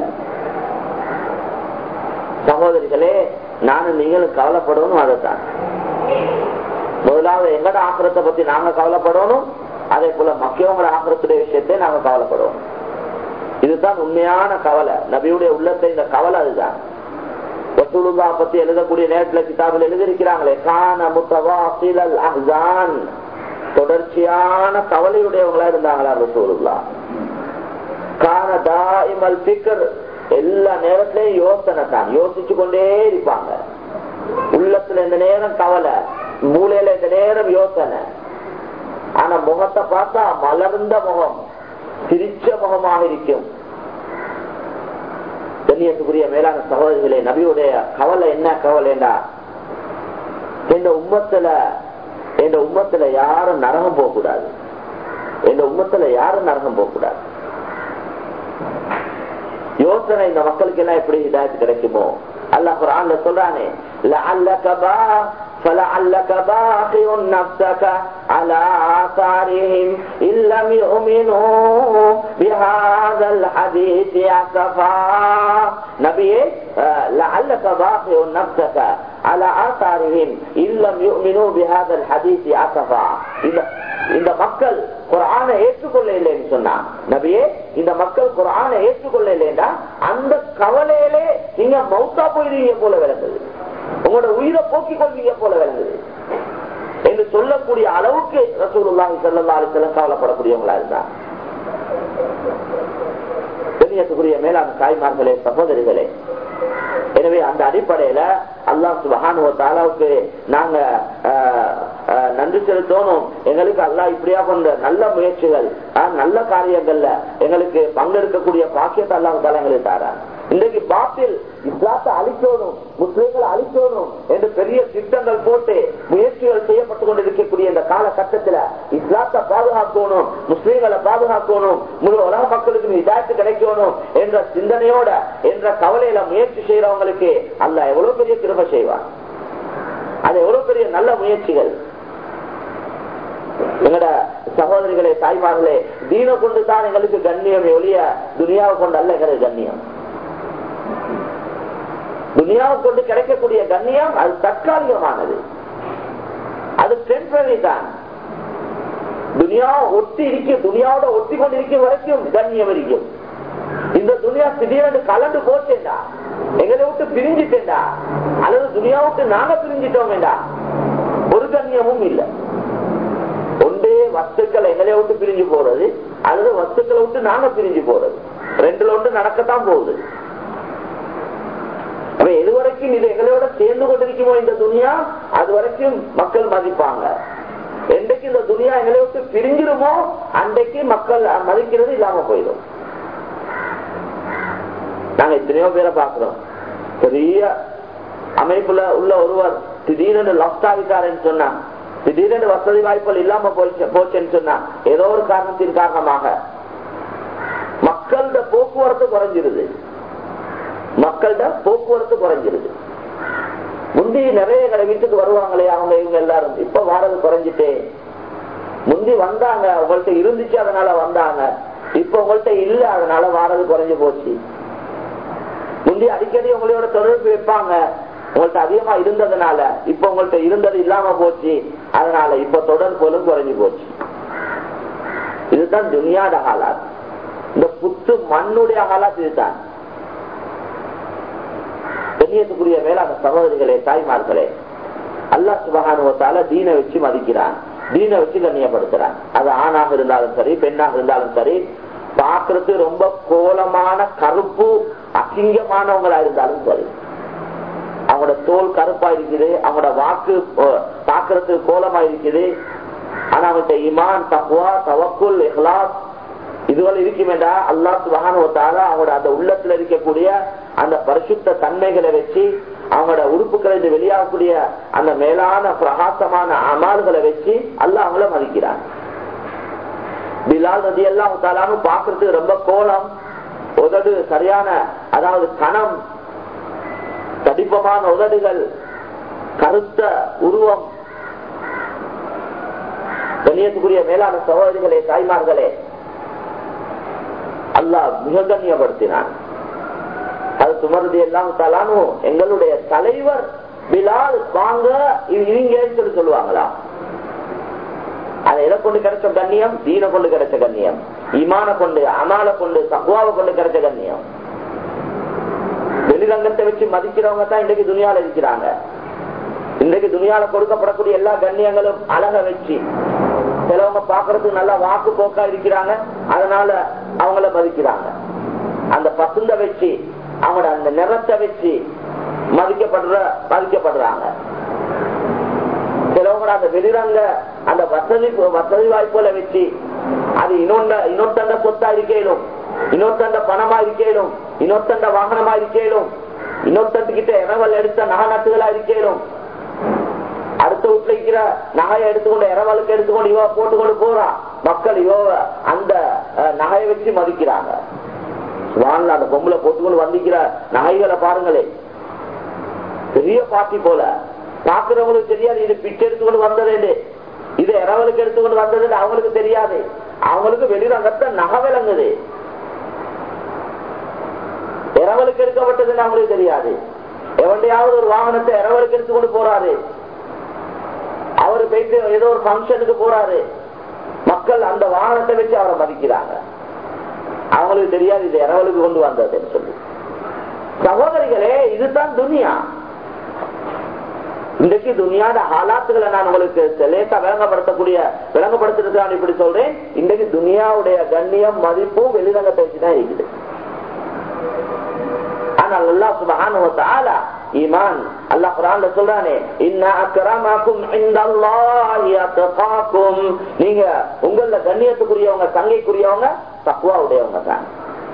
சகோதரிகளே நானும் நீங்களும் கவலைப்படணும் அதைத்தான் முதலாவது எங்கட ஆக்கிரத்தை பத்தி நாங்க கவலைப்படணும் அதே போல மக்கியவங்களோட ஆக்கிரத்துடைய விஷயத்தை நாங்க கவலைப்படுவோம் இதுதான் உண்மையான கவலை நபியுடைய உள்ளத்தை இந்த கவலை அதுதான் ரசூலுல்லா பத்தி எழுதக்கூடிய நேரத்துல கிதாபில் எழுதியிருக்கிறாங்களே கான முத்தவாசிலல் அஹ்சான் தொடர்ச்சியான கவலையுடையவங்களா இருந்தாங்களா ரசூலுல்லா காண தாய்மல் பிக்கர் எல்லா நேரத்திலையும் யோசனை தான் யோசிச்சு கொண்டே இருப்பாங்க உள்ளத்துல இந்த நேரம் கவலை மூளையில இந்த நேரம் யோசனை ஆனா முகத்தை பார்த்தா மலர்ந்த முகம் சிரிச்ச முகமாக இருக்கும் கண்ணியத்துக்குரிய மேலான சகோதரிகளே நபியுடைய கவலை என்ன கவலைண்டா இந்த உம்மத்துல இந்த உம்மத்துல யாரும் நரகம் போக கூடாது இந்த உம்மத்துல யாரும் நரகம் போக கூடாது யோசனை இந்த மக்களுக்கு எல்லாம் எப்படி இதாயத்து கிடைக்குமோ அல்லாஹ் குரான்ல சொல்றானே لعلك باع فلعلك باخع نفسك على آثارهم إن لم يؤمنوا بهذا الحديث أسفا நபியே لعلك باخع نفسك على آثارهم إن لم يؤمنوا بهذا الحديث أسفا இந்த மக்கள் குரான ஏற்றுக்கொள்ள இல்லைன்னு சொன்னா நபியே இந்த மக்கள் குரான ஏற்றுக்கொள்ள இல்லைன்னா அந்த கவலையிலே நீங்க மௌத்தா போயிருவீங்க போல விளங்குது உங்களோட உயிரை போக்கிக் கொள்வீங்க போல விளங்குது என்று சொல்லக்கூடிய அளவுக்கு ரசூலுல்லாஹி ஸல்லல்லாஹு அலைஹி வஸல்லம் கவலைப்படக்கூடியவங்களா இருந்தா கண்ணியத்துக்குரிய மேலான தாய்மார்களே சகோதரிகளே எனவே அந்த அடிப்படையில அல்லாஹ் சுபஹானுவத்தாலாவுக்கு நாங்க நன்றி செலுத்தணும் எங்களுக்கு அல்லாஹ் இப்படியா கொண்ட நல்ல முயற்சிகள் நல்ல காரியங்கள்ல எங்களுக்கு பங்கெடுக்கக்கூடிய பாக்கியத்தை அல்லாஹ் எங்களுக்கு தாரான் இன்றைக்கு பாத்தில் இஸ்லாத்தை அழிக்கணும் முஸ்லீம்களை அழிக்கணும் என்று பெரிய திட்டங்கள் போட்டு முயற்சிகள் செய்யப்பட்டு கொண்டிருக்கக்கூடிய இந்த காலகட்டத்தில் இஸ்லாத்தை பாதுகாக்கணும் முஸ்லீம்களை பாதுகாக்கணும் முழு உலக மக்களுக்கு இதாயத்து கிடைக்கணும் என்ற சிந்தனையோட என்ற கவலையில முயற்சி செய்யறவங்களுக்கு அல்ல எவ்வளவு பெரிய கிருப செய்வார் அது எவ்வளவு பெரிய நல்ல முயற்சிகள் எங்கட சகோதரிகளே தாய்மார்களே தீன கொண்டு தான் எங்களுக்கு கண்ணியம் ஒழிய துனியாவை கொண்டு அல்ல எங்களுக்கு கண்ணியம் துனியாவை கொண்டு கிடைக்கக்கூடிய கண்ணியம் அது தற்காலிகமானது அது டெம்பரரி தான் துனியா ஒட்டி இருக்க துனியாவோட ஒட்டி கொண்டு இருக்கும் வரைக்கும் கண்ணியம் இருக்கும் இந்த துனியா திடீரென்று கலந்து போச்சேண்டா எங்களை விட்டு பிரிஞ்சுட்டேண்டா அல்லது துனியா விட்டு நாங்க பிரிஞ்சிட்டோம் வேண்டா ஒரு கண்ணியமும் இல்லை ஒன்றே வஸ்துக்கள் எங்களை விட்டு பிரிஞ்சு போறது அல்லது வஸ்துக்களை விட்டு நாங்க பிரிஞ்சு போறது ரெண்டுல ஒன்று நடக்கத்தான் போகுது அப்ப எது வரைக்கும் இது எங்களோட சேர்ந்து கொண்டிருக்குமோ இந்த துணியா அது வரைக்கும் மக்கள் மதிப்பாங்க என்றைக்கு இந்த துணியா எங்களை விட்டு பிரிஞ்சிருமோ அன்றைக்கு மக்கள் மதிக்கிறது இல்லாம போயிடும் நாங்க எத்தனையோ பேரை பாக்குறோம் பெரிய அமைப்புல உள்ள ஒருவர் திடீரென்று லப்ட் ஆகிட்டாருன்னு சொன்னா திடீரென்று வசதி வாய்ப்புகள் இல்லாம போச்சுன்னு சொன்னா ஏதோ ஒரு காரணத்தின் காரணமாக மக்களோட போக்குவரத்து குறைஞ்சிருது மக்கள்கிட்ட போக்குவரத்து குறைஞ்சிருது முந்தி நிறைய கடை வீட்டுக்கு வருவாங்களே அவங்க இவங்க எல்லாரும் இப்ப வாரது குறைஞ்சிட்டே முந்தி வந்தாங்க உங்கள்கிட்ட இருந்துச்சு அதனால வந்தாங்க இப்ப உங்கள்கிட்ட இல்ல அதனால வாரது குறைஞ்சு போச்சு முந்தி அடிக்கடி உங்களோட தொடர்பு வைப்பாங்க உங்கள்கிட்ட அதிகமா இருந்ததுனால இப்ப உங்கள்கிட்ட இருந்தது இல்லாம போச்சு அதனால இப்ப தொடர்புகளும் குறைஞ்சு போச்சு இதுதான் துனியாட ஹாலாத் இந்த புத்து மண்ணுடைய ஹாலாத் இதுதான் கண்ணியத்துக்குரிய மேலான சகோதரிகளே தாய்மார்களே அல்லா சுபகானுவத்தால தீன வச்சு மதிக்கிறான் தீன வச்சு கண்ணியப்படுத்துறான் அது ஆணாக இருந்தாலும் சரி பெண்ணாக இருந்தாலும் சரி பாக்குறது ரொம்ப கோலமான கருப்பு அசிங்கமானவங்களா இருந்தாலும் சரி அவங்களோட தோல் கருப்பா இருக்குது அவங்களோட வாக்கு பாக்குறதுக்கு கோலமா இருக்குது ஆனா அவங்கள்ட்ட இமான் தக்குவா தவக்குல் இஹ்லாஸ் இதுவரை இருக்குமேடா அல்லா சுபகானுவத்தால அவங்களோட அந்த உள்ளத்துல இருக்கக்கூடிய அந்த பரிசுத்த தன்மைகளை வச்சு அவங்களோட உறுப்புகளை வெளியாகக்கூடிய அந்த மேலான பிரகாசமான அமால்களை வச்சு அல்ல அவங்கள மதிக்கிறான் பிலால் நதி எல்லாம் தாலானும் பாக்குறதுக்கு ரொம்ப கோலம் உதடு சரியான அதாவது கணம் தடிப்பமான உதடுகள் கருத்த உருவம் கண்ணியத்துக்குரிய மேலான சகோதரிகளே தாய்மார்களே அல்லாஹ் மிக கண்ணியப்படுத்தினான் அது சுமருதி எல்லாம் தலானும் எங்களுடைய தலைவர் பிலால் வாங்க இவங்கன்னு சொல்லி சொல்லுவாங்களா அதை எதை கொண்டு கிடைச்ச கண்ணியம் தீன கொண்டு கிடைச்ச கண்ணியம் இமான கொண்டு அமால கொண்டு தகுவாவை கொண்டு கிடைச்ச கண்ணியம் வெளிரங்கத்தை வச்சு மதிக்கிறவங்க தான் இன்றைக்கு துணியால இருக்கிறாங்க இன்றைக்கு துணியால கொடுக்கப்படக்கூடிய எல்லா கண்ணியங்களும் அழக வச்சு சிலவங்க பாக்குறதுக்கு நல்லா வாக்கு போக்கா இருக்கிறாங்க அதனால அவங்கள மதிக்கிறாங்க அந்த பசுந்த வச்சு அவங்களோட அந்த நிறத்தை வச்சு மதிக்கப்படுற மதிக்கப்படுறாங்க சிலவங்க அந்த வெளிரங்க அந்த வசதி வசதி வாய்ப்புகளை வச்சு அது இன்னொண்ட இன்னொருத்தண்ட சொத்தா இருக்கேனும் இன்னொருத்தண்ட பணமா இருக்கேனும் இன்னொருத்தண்ட வாகனமா இருக்கேனும் இன்னொருத்தட்டுக்கிட்ட இரவல் எடுத்த நகை நட்டுகளா இருக்கேனும் அடுத்த வீட்டுல இருக்கிற நகையை எடுத்துக்கொண்டு இரவலுக்கு எடுத்துக்கொண்டு இவ போட்டுக்கொண்டு போறா மக்கள் இவ அந்த அஹ், நகையை வச்சு மதிக்கிறாங்க வான்ல அந்த பொம்பளை போட்டுக்கொண்டு வந்திக்கிற நகைகளை பாருங்களே பெரிய பாட்டி போல பாக்குறவங்களுக்கு தெரியாது இது பிச்சை எடுத்துக்கொண்டு வந்தது இது இரவலுக்கு எடுத்துக்கொண்டு வந்தது அவங்களுக்கு தெரியாது அவங்களுக்கு வெளிரங்கத்தை நகை விளங்குது இரவலுக்கு எடுக்கப்பட்டதுன்னு அவங்களுக்கு தெரியாது எவண்டையாவது ஒரு வாகனத்தை இரவலுக்கு எடுத்துக்கொண்டு போறாரு அவரு போயிட்டு ஏதோ ஒரு பங்கனுக்கு போறாரு மக்கள் அந்த வாகனத்தை வச்சு அவரை மதிக்கிறாங்க அவங்களுக்கு தெரியாது இது இரவலுக்கு கொண்டு வந்ததுன்னு சொல்லி சகோதரிகளே இதுதான் துனியா இன்றைக்கு துனியாட ஹாலாத்துகளை நான் உங்களுக்கு லேசா விளங்கப்படுத்தக்கூடிய விளங்கப்படுத்துறது நான் இப்படி சொல்றேன் இன்றைக்கு துனியாவுடைய கண்ணியம் மதிப்பும் வெளிரங்கத்தை வச்சுதான் இருக்குது ஆனால் அல்லாஹ் சுப்ஹானஹு வ தஆலா ஈமான் அல்லாஹ் குர்ஆன்ல சொல்றானே இன்ன அக்ரமக்கும் இன்தல்லாஹி அத்காக்கும் நீங்க உங்கள கண்ணியத்துக்குரியவங்க சங்கைக்குரியவங்க தக்வா உடையவங்க தான்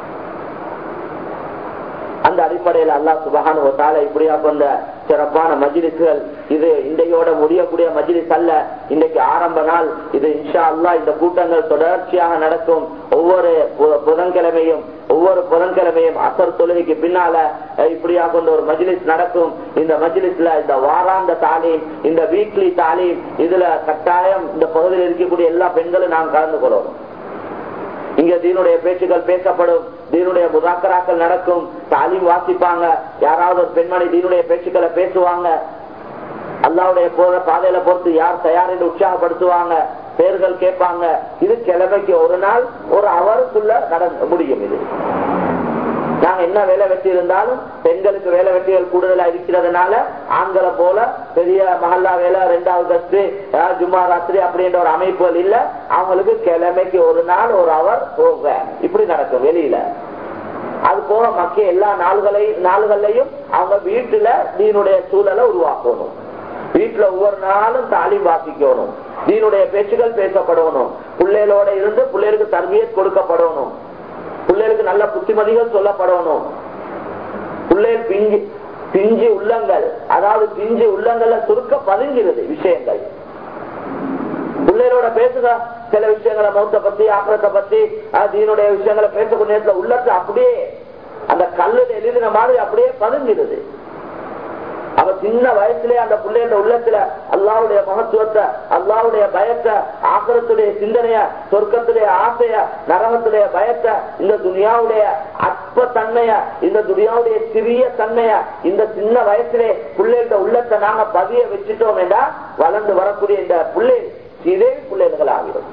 அந்த அடிப்படையில் அல்லாஹ் சுபஹானு தால இப்படியா கொண்ட சிறப்பான மஜிலிசுகள் இது இன்றையோட முடியக்கூடிய மஜிலிஸ் அல்ல இன்றைக்கு ஆரம்ப நாள் இது இன்ஷா அல்லாஹ் இந்த கூட்டங்கள் தொடர்ச்சியாக நடக்கும் ஒவ்வொரு பு- புதன்கிழமையும் ஒவ்வொரு புதன்கிழமையும் அசர் தொழுகைக்கு பின்னால அஹ், இப்படியா கொண்ட ஒரு மஜ்லிஸ் நடக்கும் இந்த மஜ்லிஸ்ல இந்த வாராந்த தாலீம் இந்த வீக்லி தாலீம் இதுல கட்டாயம் இந்த பகுதியில் இருக்கக்கூடிய எல்லா பெண்களும் நாம் கலந்து கொள்ளணும் இங்க தீனுடைய பேச்சுகள் பேசப்படும் தீனுடைய முதாக்கராக்கள் நடக்கும் தாலீம் வாசிப்பாங்க யாராவது ஒரு பெண்மணி தீனுடைய பேச்சுக்களை பேசுவாங்க அல்லாவுடைய போற பாதையில பொறுத்து யார் தயார் என்று உற்சாகப்படுத்துவாங்க பேர்கள் கேட்பாங்க இது கிழமைக்கு ஒரு நாள் ஒரு அவருக்குள்ள நடந்து முடியும் இது நாங்க என்ன வேலை வெட்டி இருந்தாலும் பெண்களுக்கு வேலை வெட்டிகள் கூடுதலா இருக்கிறதுனால ஆண்களை போல பெரிய மஹல்லா வேலை ரெண்டாவது கஸ்து ஜும்மா ராத்திரி அப்படின்ற ஒரு அமைப்புகள் இல்ல அவங்களுக்கு கிழமைக்கு ஒரு நாள் ஒரு அவர் போக இப்படி நடக்கும் வெளியில அது போக மக்கிய எல்லா நாள்களையும் நாள்கள்லையும் அவங்க வீட்டுல தீனுடைய சூழலை உருவாக்கணும் வீட்டுல ஒவ்வொரு நாளும் தாலீம் வாசிக்கணும் தீனுடைய பேச்சுகள் பேசப்படணும் பிள்ளைகளோட இருந்து பிள்ளைகளுக்கு தர்பியத் கொடுக்கப்படணும் பிள்ளைகளுக்கு நல்ல புத்திமதிகள் சொல்லப்படணும் பிள்ளைகள் பிஞ்சு பிஞ்சு உள்ளங்கள் அதாவது பிஞ்சு உள்ளங்கள்ல சுருக்க பதிஞ்சிருது விஷயங்கள் பிள்ளைகளோட பேசுக சில விஷயங்களை மௌத்த பத்தி ஆக்கிரத்தை பத்தி அஹ், தீனுடைய விஷயங்களை பேசக்கூடிய நேரத்துல உள்ளத்தை அப்படியே அந்த கல்லுல எழுதின மாதிரி அப்படியே பதிஞ்சிருது அவ சின்ன வயசுலயே அந்த பிள்ளைகள உள்ளத்துல அல்லாவுடைய மகத்துவத்தை அல்லாவுடைய பயத்தை ஆக்கிரத்துடைய சிந்தனைய சொர்க்கத்துடைய ஆசைய நரகத்துடைய பயத்தை இந்த துனியாவுடைய அற்ப தன்மைய இந்த துனியாவுடைய சிறிய தன்மைய இந்த சின்ன வயசுலே பிள்ளைகள உள்ளத்தை நாங்க பதிய வச்சுட்டோம் என்றா வளர்ந்து வரக்கூடிய இந்த பிள்ளை இதே பிள்ளைகள் ஆகிடும்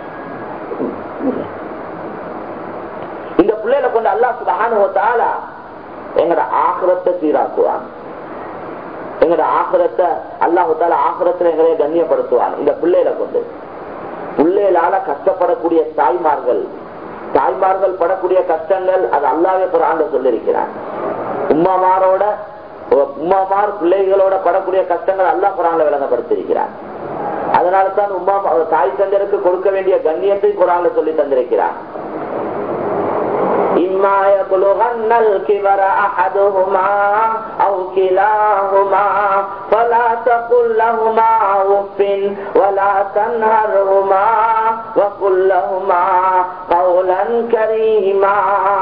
இந்த பிள்ளைகளை கொண்டு அல்லாஹ் சுபஹானஹு வ தஆலா எங்கட ஆக்கிரத்தை சீராக்குவான் எங்கட ஆக்கிரத்தை அல்லாஹு தால ஆக்கிரத்துல எங்களை கண்ணியப்படுத்துவான் இந்த பிள்ளைகளை கொண்டு பிள்ளைகளால கஷ்டப்படக்கூடிய தாய்மார்கள் தாய்மார்கள் படக்கூடிய கஷ்டங்கள் அது அல்லாவே குரான்ல சொல்லிருக்கிறான் உம்மாமாரோட உம்மாமார் பிள்ளைகளோட படக்கூடிய கஷ்டங்கள் அல்லாஹ் குரான்ல விளங்கப்படுத்திருக்கிறான் அதனால தான் உம்மா தாய் தந்தருக்கு கொடுக்க வேண்டிய கண்ணியத்தை குரான்ல சொல்லி தந்திருக்கிறான் إما يبلغن الكبر أحدهما أو كلاهما فلا تقل لهما أف ولا تنهرهما وقل لهما قولا كريما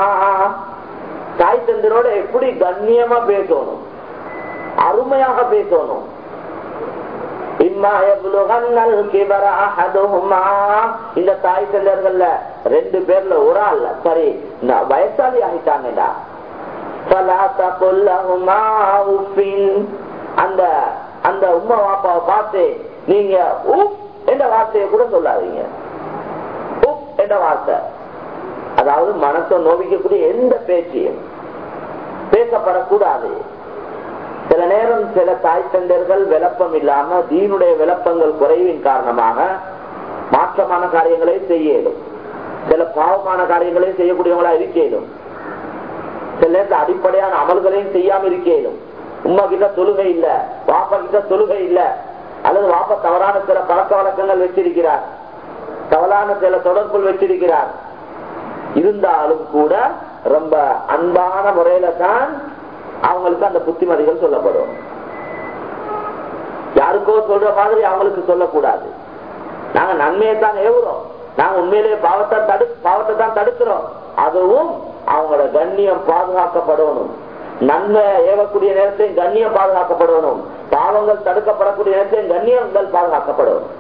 தாய் தந்தரோட எப்படி கண்ணியமா பேசணும் அருமையாக பேசணும் இம்மா எவ்வளவு கிபர அஹதுஹுமா இந்த தாய் தந்தர்கள்ல ரெண்டு பேர்ல ஒரு ஆள் சரி நான் வயசாளி ஆகிட்டாங்கடா ஃபலா தகுல்லஹுமா உஃபின் அந்த அந்த உம்மா வாப்பாவை பார்த்து நீங்க உப் என்ற வார்த்தையை கூட சொல்லாதீங்க உப் என்ற வார்த்தை அதாவது மனசை நோவிக்கக்கூடிய எந்த பேச்சையும் பேசப்படக்கூடாது சில நேரம் சில தாய் தந்தர்கள் விளப்பம் இல்லாம தீனுடைய விளப்பங்கள் குறைவின் காரணமாக மாற்றமான காரியங்களையும் செய்ய இயலும் சில பாவமான காரியங்களையும் செய்யக்கூடியவங்களா இருக்க இயலும் சில நேரத்தில் அடிப்படையான அமல்களையும் செய்யாம இருக்க இயலும் உமா கிட்ட தொழுகை இல்ல வாப்பா கிட்ட தொழுகை இல்ல அல்லது வாப்பா தவறான சில பழக்க வழக்கங்கள் வச்சிருக்கிறார் தவறான சில தொடர்புகள் வச்சிருக்கிறார் இருந்தாலும் கூட ரொம்ப அன்பான முறையில தான் அவங்களுக்கு அந்த புத்திமதிகள் சொல்லப்படும் யாருக்கோ சொல்ற மாதிரி அவங்களுக்கு சொல்லக்கூடாது நாங்க நன்மையை தான் ஏவுறோம் நாங்க உண்மையிலேயே பாவத்தை தடு பாவத்தை தான் தடுக்கிறோம் அதுவும் அவங்களோட கண்ணியம் பாதுகாக்கப்படணும் நன்மை ஏவக்கூடிய நேரத்தையும் கண்ணியம் பாதுகாக்கப்படணும் பாவங்கள் தடுக்கப்படக்கூடிய நேரத்தையும் கண்ணியங்கள் பாதுகாக்கப்படணும்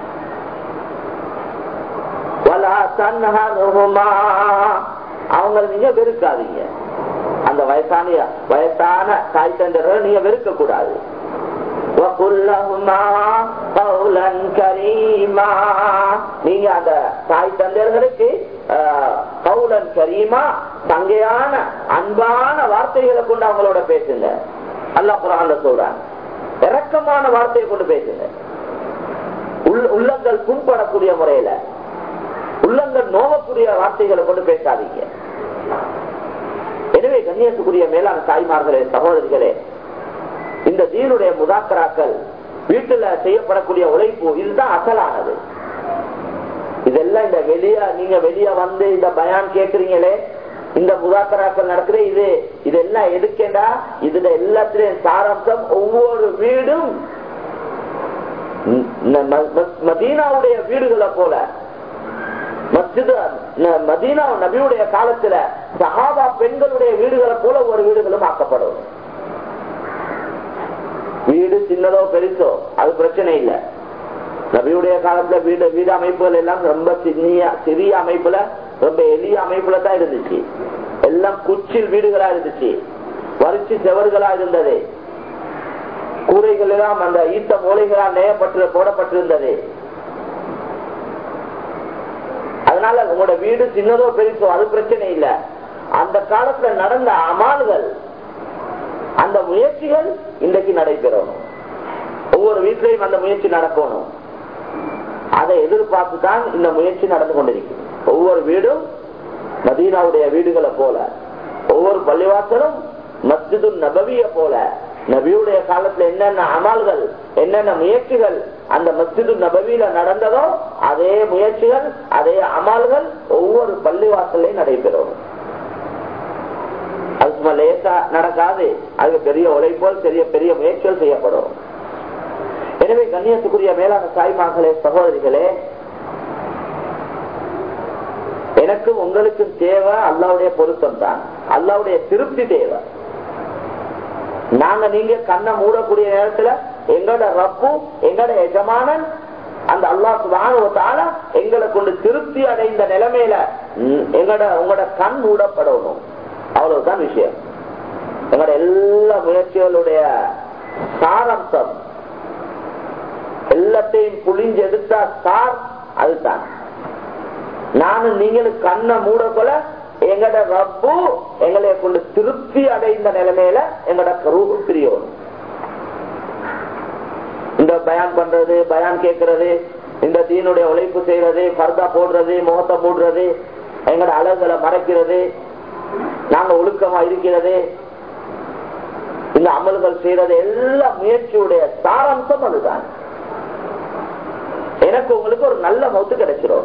அவங்க நீங்க வெறுக்காதீங்க அந்த வயசான வயசான தாய் தந்தர்களை நீங்க வெறுக்க கூடாது நீங்க அந்த தாய் தந்தையர்களுக்கு கவுலன் கரீமா தங்கையான அன்பான வார்த்தைகளை கொண்டு அவங்களோட பேசுங்க அல்லா குரான் சொல்றாங்க இறக்கமான வார்த்தையை கொண்டு பேசுங்க உள்ளங்கள் புண்படக்கூடிய முறையில உள்ளங்கள் நோவக்கூடிய வார்த்தைகளை கொண்டு பேசாதீங்க எனவே கண்ணியத்துக்குரிய மேலான தாய்மார்களே சகோதரிகளே இந்த தீனுடைய முதாக்கராக்கள் வீட்டுல செய்யப்படக்கூடிய உழைப்பு இதுதான் அசலானது இதெல்லாம் இந்த வெளிய நீங்க வெளிய வந்து இந்த பயான் கேக்குறீங்களே இந்த முதாக்கராக்கள் நடக்குது இது இதெல்லாம் எதுக்கேண்டா இதுல எல்லாத்திலையும் சாரம்சம் ஒவ்வொரு வீடும் மதீனாவுடைய வீடுகளை போல மஸ்ஜிது மதீனா நபியுடைய காலத்துல சஹாபா பெண்களுடைய வீடுகளை போல ஒரு வீடுகளும் ஆக்கப்படும் வீடு சின்னதோ பெருசோ அது பிரச்சனை இல்லை நபியுடைய காலத்துல வீடு வீடு அமைப்புகள் எல்லாம் ரொம்ப சின்னிய சிறிய அமைப்புல ரொம்ப எளிய அமைப்புல தான் இருந்துச்சு எல்லாம் குச்சில் வீடுகளா இருந்துச்சு வரிச்சு செவர்களா இருந்தது கூரைகள் எல்லாம் அந்த ஈத்த மூலைகளால் நேயப்பட்டு போடப்பட்டிருந்தது அதனால உங்களோட வீடு சின்னதோ பெருசோ அது பிரச்சனை இல்ல அந்த காலத்துல நடந்த அமால்கள் அந்த முயற்சிகள் இன்றைக்கு நடைபெறணும் ஒவ்வொரு வீட்டிலையும் அந்த முயற்சி நடக்கணும் அதை எதிர்பார்த்து தான் இந்த முயற்சி நடந்து கொண்டிருக்கு ஒவ்வொரு வீடும் மதீனாவுடைய வீடுகளை போல ஒவ்வொரு பள்ளிவாசலும் மஸ்ஜிது நபவிய போல நபியுடைய காலத்துல என்னென்ன அமல்கள் என்னென்ன முயற்சிகள் அந்த மஸ்ஜிது நபவியில நடந்ததோ அதே முயற்சிகள் அதே அமல்கள் ஒவ்வொரு பள்ளிவாசலையும் நடைபெறும் அது சும்மா லேசா நடக்காது அது பெரிய உழைப்போல் பெரிய பெரிய முயற்சிகள் செய்யப்படும் எனவே கண்ணியத்துக்குரிய மேலான தாய்மார்களே சகோதரிகளே எனக்கும் உங்களுக்கும் தேவை அல்லாவுடைய பொருத்தம் தான் அல்லாவுடைய திருப்தி தேவை நாங்க நீங்க கண்ணை மூடக்கூடிய நேரத்துல எங்களோட ரப்பு எங்களோட எஜமானன் அந்த அல்லா சுபானுவத்தால எங்களை கொண்டு திருப்தி அடைந்த நிலைமையில எங்களோட உங்களோட கண் மூடப்படணும் அவ்வளவுதான் விஷயம் எங்களோட எல்லா முயற்சிகளுடைய சாரம்சம் எல்லாத்தையும் புளிஞ்சு எடுத்தா சார் அதுதான் நானும் நீங்களும் கண்ணை மூடக்கொள்ள எங்கட ரப்பு எங்களை கொண்டு திருப்தி அடைந்த நிலைமையில எங்கட ரூபு பிரியணும் இந்த பயான் பண்றது பயான் கேட்கறது இந்த தீனுடைய உழைப்பு செய்யறது பர்தா போடுறது முகத்தை மூடுறது எங்கட அழகுகளை மறைக்கிறது நாங்க ஒழுக்கமா இருக்கிறது இந்த அமல்கள் செய்யறது எல்லா முயற்சியுடைய சாராம்சம் அதுதான் எனக்கு உங்களுக்கு ஒரு நல்ல மௌத்து கிடைச்சிடும்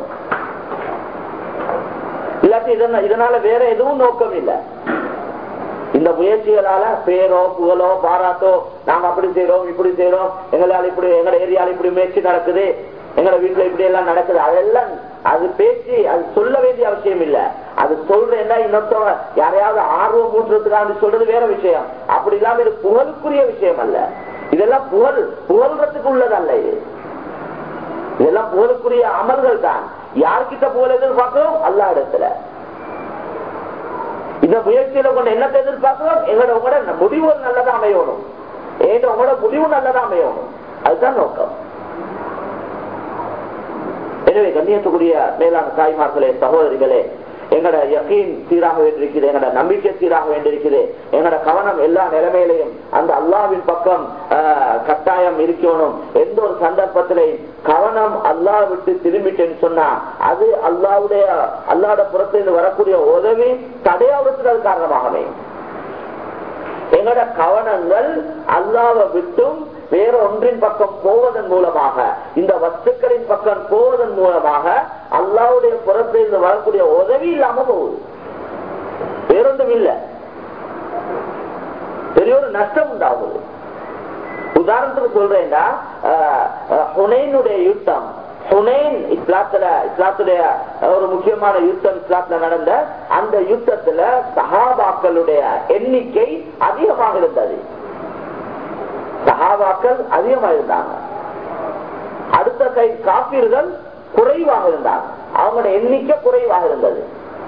இல்லாட்டி இதனால வேற எதுவும் நோக்கம் இல்லை இந்த முயற்சிகளால பேரோ புகழோ பாராட்டோ நாங்க அப்படி செய்யறோம் இப்படி செய்யறோம் எங்களால் இப்படி எங்க ஏரியால இப்படி முயற்சி நடக்குது எங்க வீட்டுல இப்படி எல்லாம் நடக்குது அதெல்லாம் அது பேச்சு அது சொல்ல வேண்டிய அவசியம் இல்ல அது சொல்றேன்னா இன்னொருத்தவங்க யாரையாவது ஆர்வம் ஊட்டுறதுக்காக சொல்றது வேற விஷயம் அப்படி இல்லாம இது புகழுக்குரிய விஷயம் அல்ல இதெல்லாம் புகழ் புகழ்றதுக்கு உள்ளதல்ல இது இதெல்லாம் புகழுக்குரிய அமல்கள் தான் யார்கிட்ட புகழ் எதிர்பார்க்கிறோம் அல்லா இடத்துல இந்த முயற்சியில கொண்டு என்னத்தை எதிர்பார்க்கிறோம் எங்களோட உங்களோட முடிவு நல்லதா அமையணும் ஏதோ உங்களோட முடிவு நல்லதா அமையணும் அதுதான் நோக்கம் எனவே கண்ணியத்துக்குரிய மேலான தாய்மார்களே சகோதரிகளே எங்கட யக்கீன் சீராக வேண்டியிருக்குது எங்கட நம்பிக்கை சீராக வேண்டியிருக்குது எங்கட கவனம் எல்லா நிலைமையிலையும் அந்த அல்லாவின் பக்கம் கட்டாயம் இருக்கணும் எந்த ஒரு சந்தர்ப்பத்திலையும் கவனம் அல்லாஹ் விட்டு திரும்பிட்டேன்னு சொன்னா அது அல்லாவுடைய அல்லாட புறத்திலிருந்து வரக்கூடிய உதவி தடையாவதுக்கு அது காரணமாகவே எங்களோட கவனங்கள் அல்லாவை விட்டும் வேற ஒன்றின் பக்கம் போவதன் மூலமாக இந்த வஸ்துக்களின் பக்கம் போவதன் மூலமாக அல்லாவுடைய புறத்திலிருந்து வரக்கூடிய உதவி இல்லாம போகுது வேறொன்றும் இல்லை பெரிய ஒரு நஷ்டம் உண்டாகுது உதாரணத்துக்கு சொல்றேன்டா ஹுனைனுடைய யுத்தம் ஹுனைன் இஸ்லாத்துல இஸ்லாத்துடைய ஒரு முக்கியமான யுத்தம் இஸ்லாத்துல நடந்த அந்த யுத்தத்துல சஹாபாக்களுடைய எண்ணிக்கை அதிகமாக இருந்தது சஹாபாக்கள் அதிகமாக இருந்தாங்க அடுத்த கை காப்பீர்கள் குறைவாக இருந்தாங்க அவங்களோட எண்ணிக்கை குறைவாக இருந்தது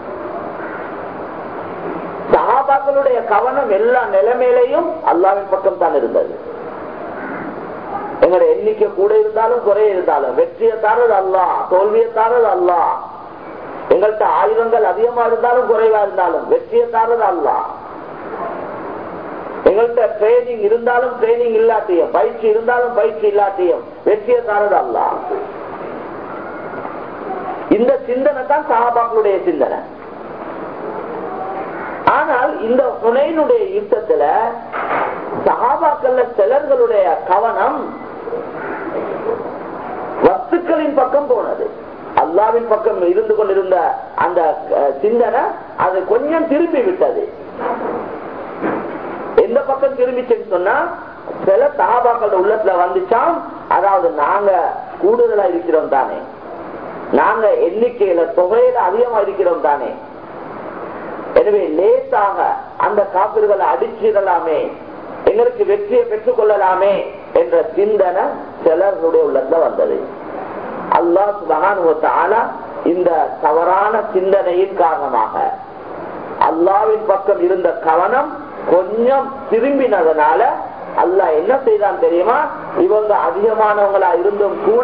சஹாபாக்களுடைய கவனம் எல்லா நிலைமையிலையும் அல்லாவின் பக்கம் தான் இருந்தது எங்களோட எண்ணிக்கை கூட இருந்தாலும் குறைய இருந்தாலும் வெற்றியை தாரது அல்லா தோல்வியை தாரது அல்லா எங்கள்கிட்ட ஆயுதங்கள் அதிகமா இருந்தாலும் குறைவா இருந்தாலும் வெற்றியை தாரது அல்லா எங்கள்கிட்ட ட்ரைனிங் இருந்தாலும் ட்ரைனிங் இல்லாட்டியும் பயிற்சி இருந்தாலும் பயிற்சி இல்லாட்டியும் வெற்றியை தாரது அல்லா இந்த சிந்தனை தான் சகாபாக்களுடைய சிந்தனை ஆனால் இந்த புனையினுடைய யுத்தத்துல சகாபாக்கள்ல சிலர்களுடைய கவனம் வஸ்துக்களின் பக்கம் போனது அல்லாவின் பக்கம் இருந்து கொண்டிருந்த அந்த சிந்தனை அது கொஞ்சம் திரும்பி விட்டது எந்த பக்கம் திரும்பிச்சுன்னு சொன்னா சில சகாபாக்கள் உள்ளத்துல வந்துச்சாம் அதாவது நாங்க கூடுதலா இருக்கிறோம் தானே நாங்க எண்ணிக்கையில தொகையில அதிகமா இருக்கிறோம் தானே எனவே லேசாக அந்த காப்பிர்களை அடிச்சிடலாமே எங்களுக்கு வெற்றியை பெற்றுக் கொள்ளலாமே என்ற சிந்தனை சிலருடைய உள்ளத்துல வந்தது அல்லாஹ் சுபகான இந்த தவறான சிந்தனையின் காரணமாக அல்லாவின் பக்கம் இருந்த கவனம் கொஞ்சம் திரும்பினதுனால அல்லாஹ் என்ன செய்தான் தெரியுமா இவங்க அதிகமானவங்களா இருந்தும் கூட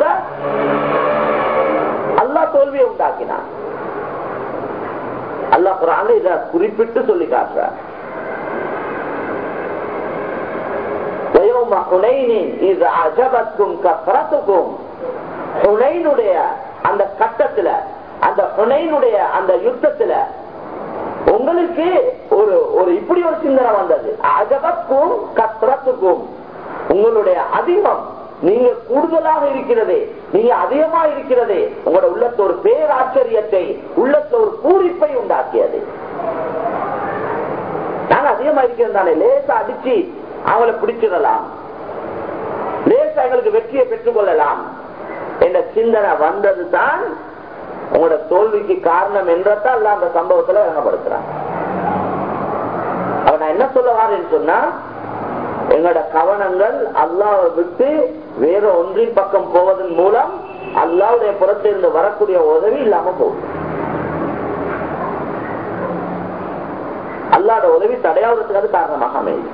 அல்லாஹ் தோல்வியை உண்டாக்கினான் அல்லாஹ் குரான் இத குறிப்பிட்டு சொல்லி காட்டுறார் அந்த கட்டத்துல அந்த ஹுனைனுடைய அந்த யுத்தத்துல உங்களுக்கு ஒரு ஒரு இப்படி ஒரு சிந்தனை வந்தது அஜபத்துக்கும் கத்ரத்துக்கும் உங்களுடைய அதிகம் நீங்க கூடுதலாக இருக்கிறதே நீங்க அதிகமா இருக்கிறதே உங்களோட உள்ளத்த ஒரு பேராச்சரியத்தை உள்ளத்த ஒரு பூரிப்பை உண்டாக்கியது நாங்க அதிகமா இருக்கிறது தானே லேசா அடிச்சு அவங்கள பிடிச்சிடலாம் லேசா எங்களுக்கு வெற்றியை பெற்றுக் கொள்ளலாம் என்ற சிந்தனை வந்தது தான் உங்களோட தோல்விக்கு காரணம் என்றதான் அந்த சம்பவத்துல விளங்கப்படுத்துறான் அவன் என்ன சொல்ல வாரேன்னு சொன்னா எங்களோட கவனங்கள் அல்லாவை விட்டு வேற ஒன்றின் பக்கம் போவதன் மூலம் அல்லாவுடைய புறத்திலிருந்து வரக்கூடிய உதவி இல்லாம போகும் அல்லாட உதவி தடையாவதுக்கு அது காரணமாக அமையுது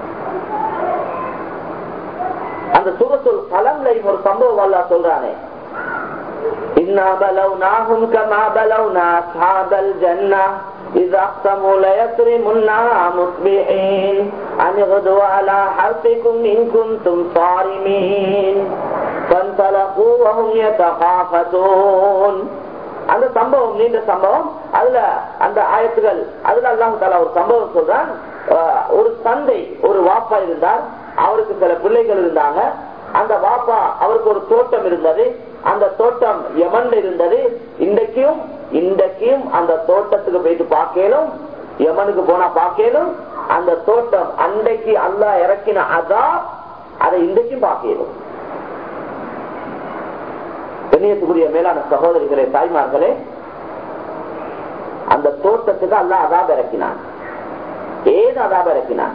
அந்த சுரத்துல் பலன்லையும் ஒரு சம்பவம் அல்லா சொல்றானே إنا بلوناهم كما بلونا أصحاب الجنة إذا اقسموا ليسرمنها مصبحين أن اغدوا على حرثكم إن كنتم صارمين فانطلقوا وهم يتخافتون அந்த சம்பவம் நீண்ட சம்பவம் அதுல அந்த ஆயத்துகள் அதுல அல்லாஹு தாலா ஒரு சம்பவம் சொல்றான் ஒரு தந்தை ஒரு வாப்பா இருந்தார் அவருக்கு சில பிள்ளைகள் இருந்தாங்க அந்த வாப்பா அவருக்கு ஒரு தோட்டம் இருந்தது அந்த தோட்டம் யமன் இருந்தது இன்றைக்கும் இன்றைக்கும் அந்த தோட்டத்துக்கு போயிட்டு பார்க்கலும் யமனுக்கு போனா பார்க்கலும் அந்த தோட்டம் அன்றைக்கு அல்லா இறக்கின அதா அதை இன்றைக்கும் பார்க்கலும் கண்ணியத்துக்குரிய மேலான சகோதரிகளே தாய்மார்களே அந்த தோட்டத்துக்கு அல்ல அதாப இறக்கினான் ஏன் அதாப இறக்கினான்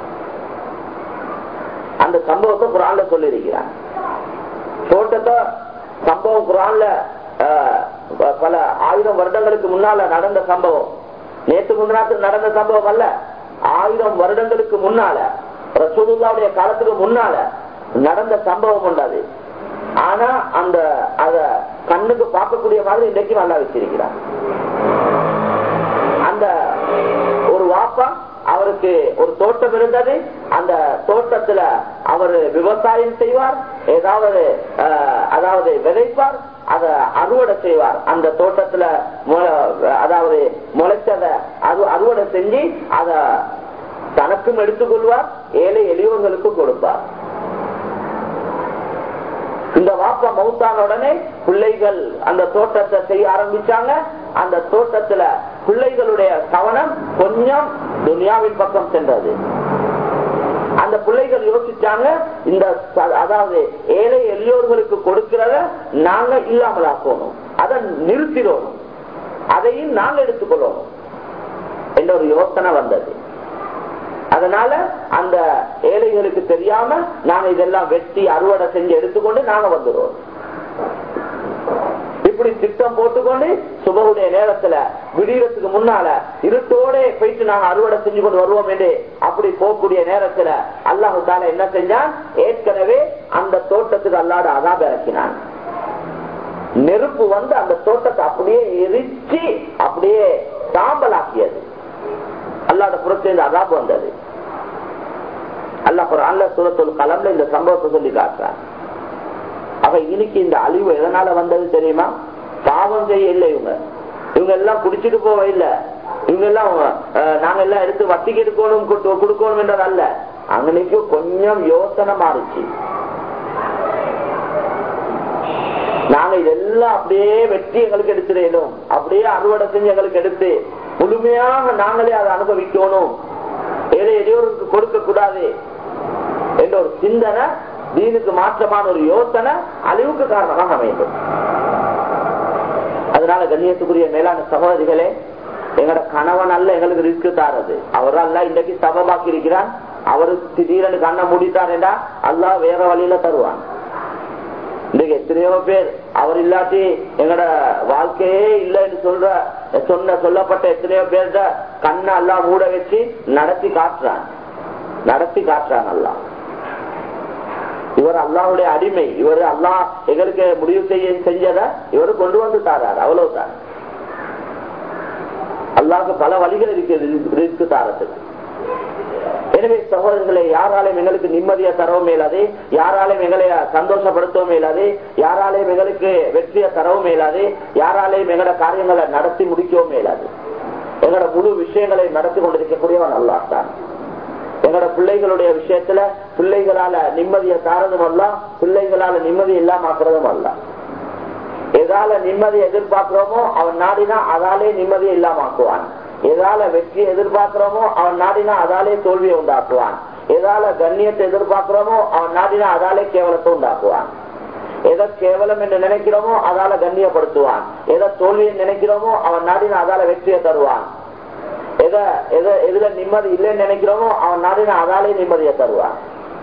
அந்த சம்பவத்தை குரான்ல சொல்லி இருக்கிறான் தோட்டத்தை சம்பவம் குரான்ல பல ஆயிரம் வருடங்களுக்கு முன்னால நடந்த சம்பவம் நேற்று முன்னாத்து நடந்த சம்பவம் அல்ல ஆயிரம் வருடங்களுக்கு முன்னால ரசூலுல்லாவுடைய காலத்துக்கு முன்னால நடந்த சம்பவம் உண்டாது ஆனா அந்த அத கண்ணுக்கு பார்க்கக்கூடிய மாதிரி இன்றைக்கும் நல்லா வச்சிருக்கிறார் அந்த ஒரு வாப்பா அவருக்கு ஒரு தோட்டம் இருந்தது அந்த தோட்டத்துல அவர் விவசாயம் செய்வார் ஏதாவது அஹ், அதாவது விதைப்பார் அதை அறுவடை செய்வார் அந்த தோட்டத்துல மொ- அதாவது முளைச்சத அறு- அறுவடை செஞ்சு அத தனக்கும் எடுத்துக்கொள்வார் ஏழை எளியவர்களுக்கு கொடுப்பார் இந்த வாப்பா மௌத்தான உடனே பிள்ளைகள் அந்த தோட்டத்தை செய்ய ஆரம்பிச்சாங்க அந்த தோட்டத்துல பிள்ளைகளுடைய கவனம் கொஞ்சம் துனியாவின் பக்கம் சென்றது அந்த பிள்ளைகள் யோசிச்சாங்க இந்த ச- அதாவது ஏழை எளியோர்களுக்கு கொடுக்கிறத நாங்க இல்லாமலாக்கணும் அதை நிறுத்திடணும் அதையும் நாங்க எடுத்துக்கொள்ளணும் என்ற ஒரு யோசனை வந்தது அதனால அந்த ஏழைகளுக்கு தெரியாம நாங்க இதெல்லாம் வெட்டி அறுவடை செஞ்சு எடுத்துக்கொண்டு நாங்க வந்துடுவோம் இப்படி திட்டம் போட்டுக்கொண்டு சுபகுடைய நேரத்துல விடியறதுக்கு முன்னால இருட்டோட போயிட்டு நாங்க அறுவடை செஞ்சு கொண்டு வருவோம் என்று அப்படி போகக்கூடிய நேரத்துல அல்லாஹு தால என்ன செஞ்சான் ஏற்கனவே அந்த தோட்டத்துக்கு அல்லாட அதாப இறக்கினான் நெருப்பு வந்து அந்த தோட்டத்தை அப்படியே எரிச்சு அப்படியே சாம்பலாக்கியது அல்லாட புறத்திலிருந்து அதாபு வந்தது அல்லாஹ் அல்ல சூரத்துல் கலம்ல இந்த சம்பவத்தை சொல்லி காட்டுறான் ஆக இன்னைக்கு இந்த அழிவு எதனால வந்தது தெரியுமா பாவம் செய்ய இல்லை இவங்க இவங்க எல்லாம் குடிச்சிட்டு போவ இல்ல இவங்க எல்லாம் அஹ், நாங்க எல்லாம் எடுத்து வட்டிக்கு எடுக்கணும் கொடு- கொடுக்கணும் என்றது அல்ல அங்கனைக்கு கொஞ்சம் யோசனை மாறிச்சு நாங்க இதெல்லாம் அப்படியே வெற்றி எங்களுக்கு எடுத்துடணும் அப்படியே அறுவடை செஞ்சு எங்களுக்கு எடுத்து முழுமையாக நாங்களே அதை அனுபவிக்கணும் ஏழை எளியோருக்கு கொடுக்க கூடாது என்ற ஒரு சிந்தனை தீனுக்கு மாற்றமான ஒரு யோசனை அழிவுக்கு காரணமாக அமைந்தது அதனால கண்ணியத்துக்குரிய மேலான சகோதரிகளே எங்கட கணவன் அல்ல எங்களுக்கு ரிஸ்க் தாரது அவர் அல்ல இன்னைக்கு சபமாக்கி இருக்கிறான் அவரு திடீரெனு கண்ணை மூடிட்டாருண்டா அல்லாஹ் வேற வழியில தருவான் இன்றைக்கு எத்தனையோ பேர் அவர் இல்லாட்டி எங்கட வாழ்க்கையே இல்லைன்னு சொல்ற சொன்ன சொல்லப்பட்ட எத்தனையோ பேர்த கண்ணை எல்லாம் மூட வச்சு நடத்தி காட்டுறான் நடத்தி காட்டுறான் அல்லாஹ் இவர் அல்லாஹ்வுடைய அடிமை இவர் அல்லாஹ் எங்களுக்கு முடிவு செய்ய செஞ்சத இவர் கொண்டு வந்து தாரார் அவ்வளவுதான் அல்லாஹ்க்கு பல வழிகள் இருக்குது ரிஸ்க் தாரத்துக்கு எனவே சகோதரர்களை யாராலையும் எங்களுக்கு நிம்மதியை தரவும் மேலாது யாராலையும் எங்களை சந்தோஷப்படுத்தவும் மேலாது யாராலையும் எங்களுக்கு வெற்றியை தரவும் மேலாது யாராலையும் எங்களோட காரியங்களை நடத்தி முடிக்கவும் மேலாது எங்களோட முழு விஷயங்களை நடத்தி கொண்டிருக்கக்கூடியவன் அல்லாஹ் தான் எங்களோட பிள்ளைகளுடைய விஷயத்துல பிள்ளைகளால நிம்மதியை தாரதும் அல்ல பிள்ளைகளால நிம்மதி இல்லாமக்கிறதும் அல்ல எதால நிம்மதியை எதிர்பார்க்கிறோமோ அவன் நாடினா அதாலே நிம்மதியை இல்லாமக்குவான் எதால வெற்றியை எதிர்பார்க்கிறோமோ அவன் நாடினா அதாலே தோல்வியை உண்டாக்குவான் எதால கண்ணியத்தை எதிர்பார்க்கிறோமோ அவன் நாடினா அதாலே கேவலத்தை உண்டாக்குவான் எதை கேவலம் என்று நினைக்கிறோமோ அதால கண்ணியப்படுத்துவான் எதை தோல்வியை நினைக்கிறோமோ அவன் நாடினா அதால வெற்றியை தருவான் எதை எதை எதுல நிம்மதி இல்லைன்னு நினைக்கிறோமோ அவன் நாடினா அதாலே நிம்மதியை தருவான்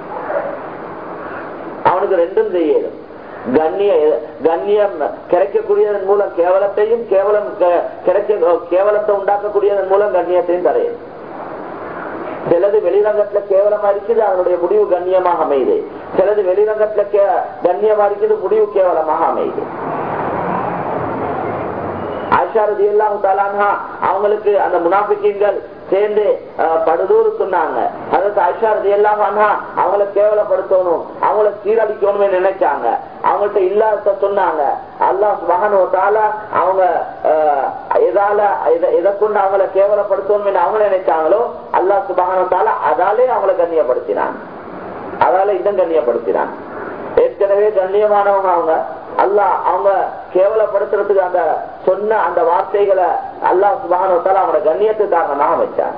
அவனுக்கு ரெண்டும் செய்யணும் கண்ணிய கண்ணியம் கிடைக்கக்கூடியதன் மூலம் கேவலத்தையும் கேவலம் கெ- கிடைக்க கேவலத்தை உண்டாக்கக்கூடியதன் மூலம் கண்ணியத்தையும் தரையும் சிலது வெளிரங்கத்துல கேவலமா இருக்குது அதனுடைய முடிவு கண்ணியமாக அமையுது சிலது வெளிரங்கத்துல கே- கண்ணியமா இருக்குது முடிவு கேவலமாக அமையுது ஆஷாரதி எல்லாம் தாலானா அவங்களுக்கு அந்த முனாபிக்கீங்கள் சேர்ந்து அஹ், படுதூறு சொன்னாங்க அதாவது ஆஷாரதி எல்லாம் அவங்கள கேவலப்படுத்தணும் அவங்கள சீரழிக்கணும்னு நினைச்சாங்க அவங்கள்ட்ட இல்லாத சொன்னாங்க அல்லாஹ் சுபஹானுவத்தால அவங்க அஹ், எதால எதை- எதை கொண்டு அவங்கள கேவலப்படுத்தணும் அவங்க நினைச்சாங்களோ அல்லாஹ் சுபஹானுவத்தால அதாலே அவங்கள கண்ணியப்படுத்தினான் அதால இன்னும் கண்ணியப்படுத்தினான் ஏற்கனவே கண்ணியமானவங்க அவங்க அல்லாஹ் அவங்க கேவலப்படுத்துறதுக்கு அந்த சொன்ன அந்த வார்த்தைகளை அல்லாஹ் சுபானத்தால அவங்களோட கண்ணியத்து காரணமாக வச்சான்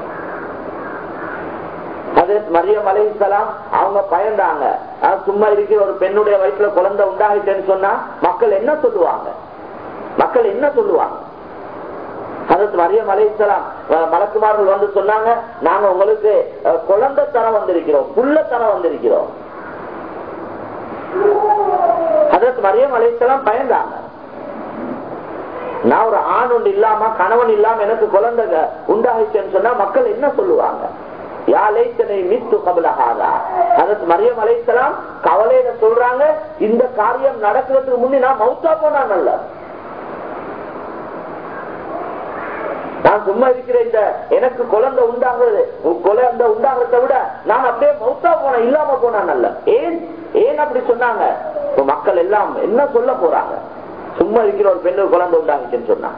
ஹஜரத் மரியம் அலைஹிஸ்ஸலாம் அவங்க பயந்தாங்க அஹ் சும்மா இருக்கிற ஒரு பெண்ணுடைய வயிற்றுல குழந்தை உண்டாகிட்டேன்னு சொன்னா மக்கள் என்ன சொல்லுவாங்க மக்கள் என்ன சொல்லுவாங்க ஹஜரத் மரியம் அலைஹிஸ்ஸலாம் அஹ் மலக்குமார்கள் வந்து சொன்னாங்க நாங்க உங்களுக்கு அஹ், குழந்தை தர வந்திருக்கிறோம் புள்ள தர வந்திருக்கிறோம் ஹஜரத் மரியம் அலைஹிஸ்ஸலாம் பயந்தாங்க நான் ஒரு ஆண் ஒன்று இல்லாம கணவன் இல்லாம எனக்கு குழந்தை உண்டாகிச்சேன்னு சொன்னா மக்கள் என்ன சொல்லுவாங்க யா லைத்தனை மித்து கபலஹாதா அதற்கு மரியம் அலைத்தலாம் கவலையில சொல்றாங்க இந்த காரியம் நடக்கிறதுக்கு முன்னே நான் மௌத்தா போனா நல்ல நான் சும்மா இருக்கிற இந்த எனக்கு குழந்தை உண்டாகுறது குழந்தை உண்டாகிறத விட நான் அப்படியே மௌத்தா போன இல்லாம போனா நல்ல ஏன் ஏன் அப்படி சொன்னாங்க இப்ப மக்கள் எல்லாம் என்ன சொல்ல போறாங்க சும்மா இருக்கிற ஒரு பெண்ணு குழந்தை உண்டாகிச்சுன்னு சொன்னாங்க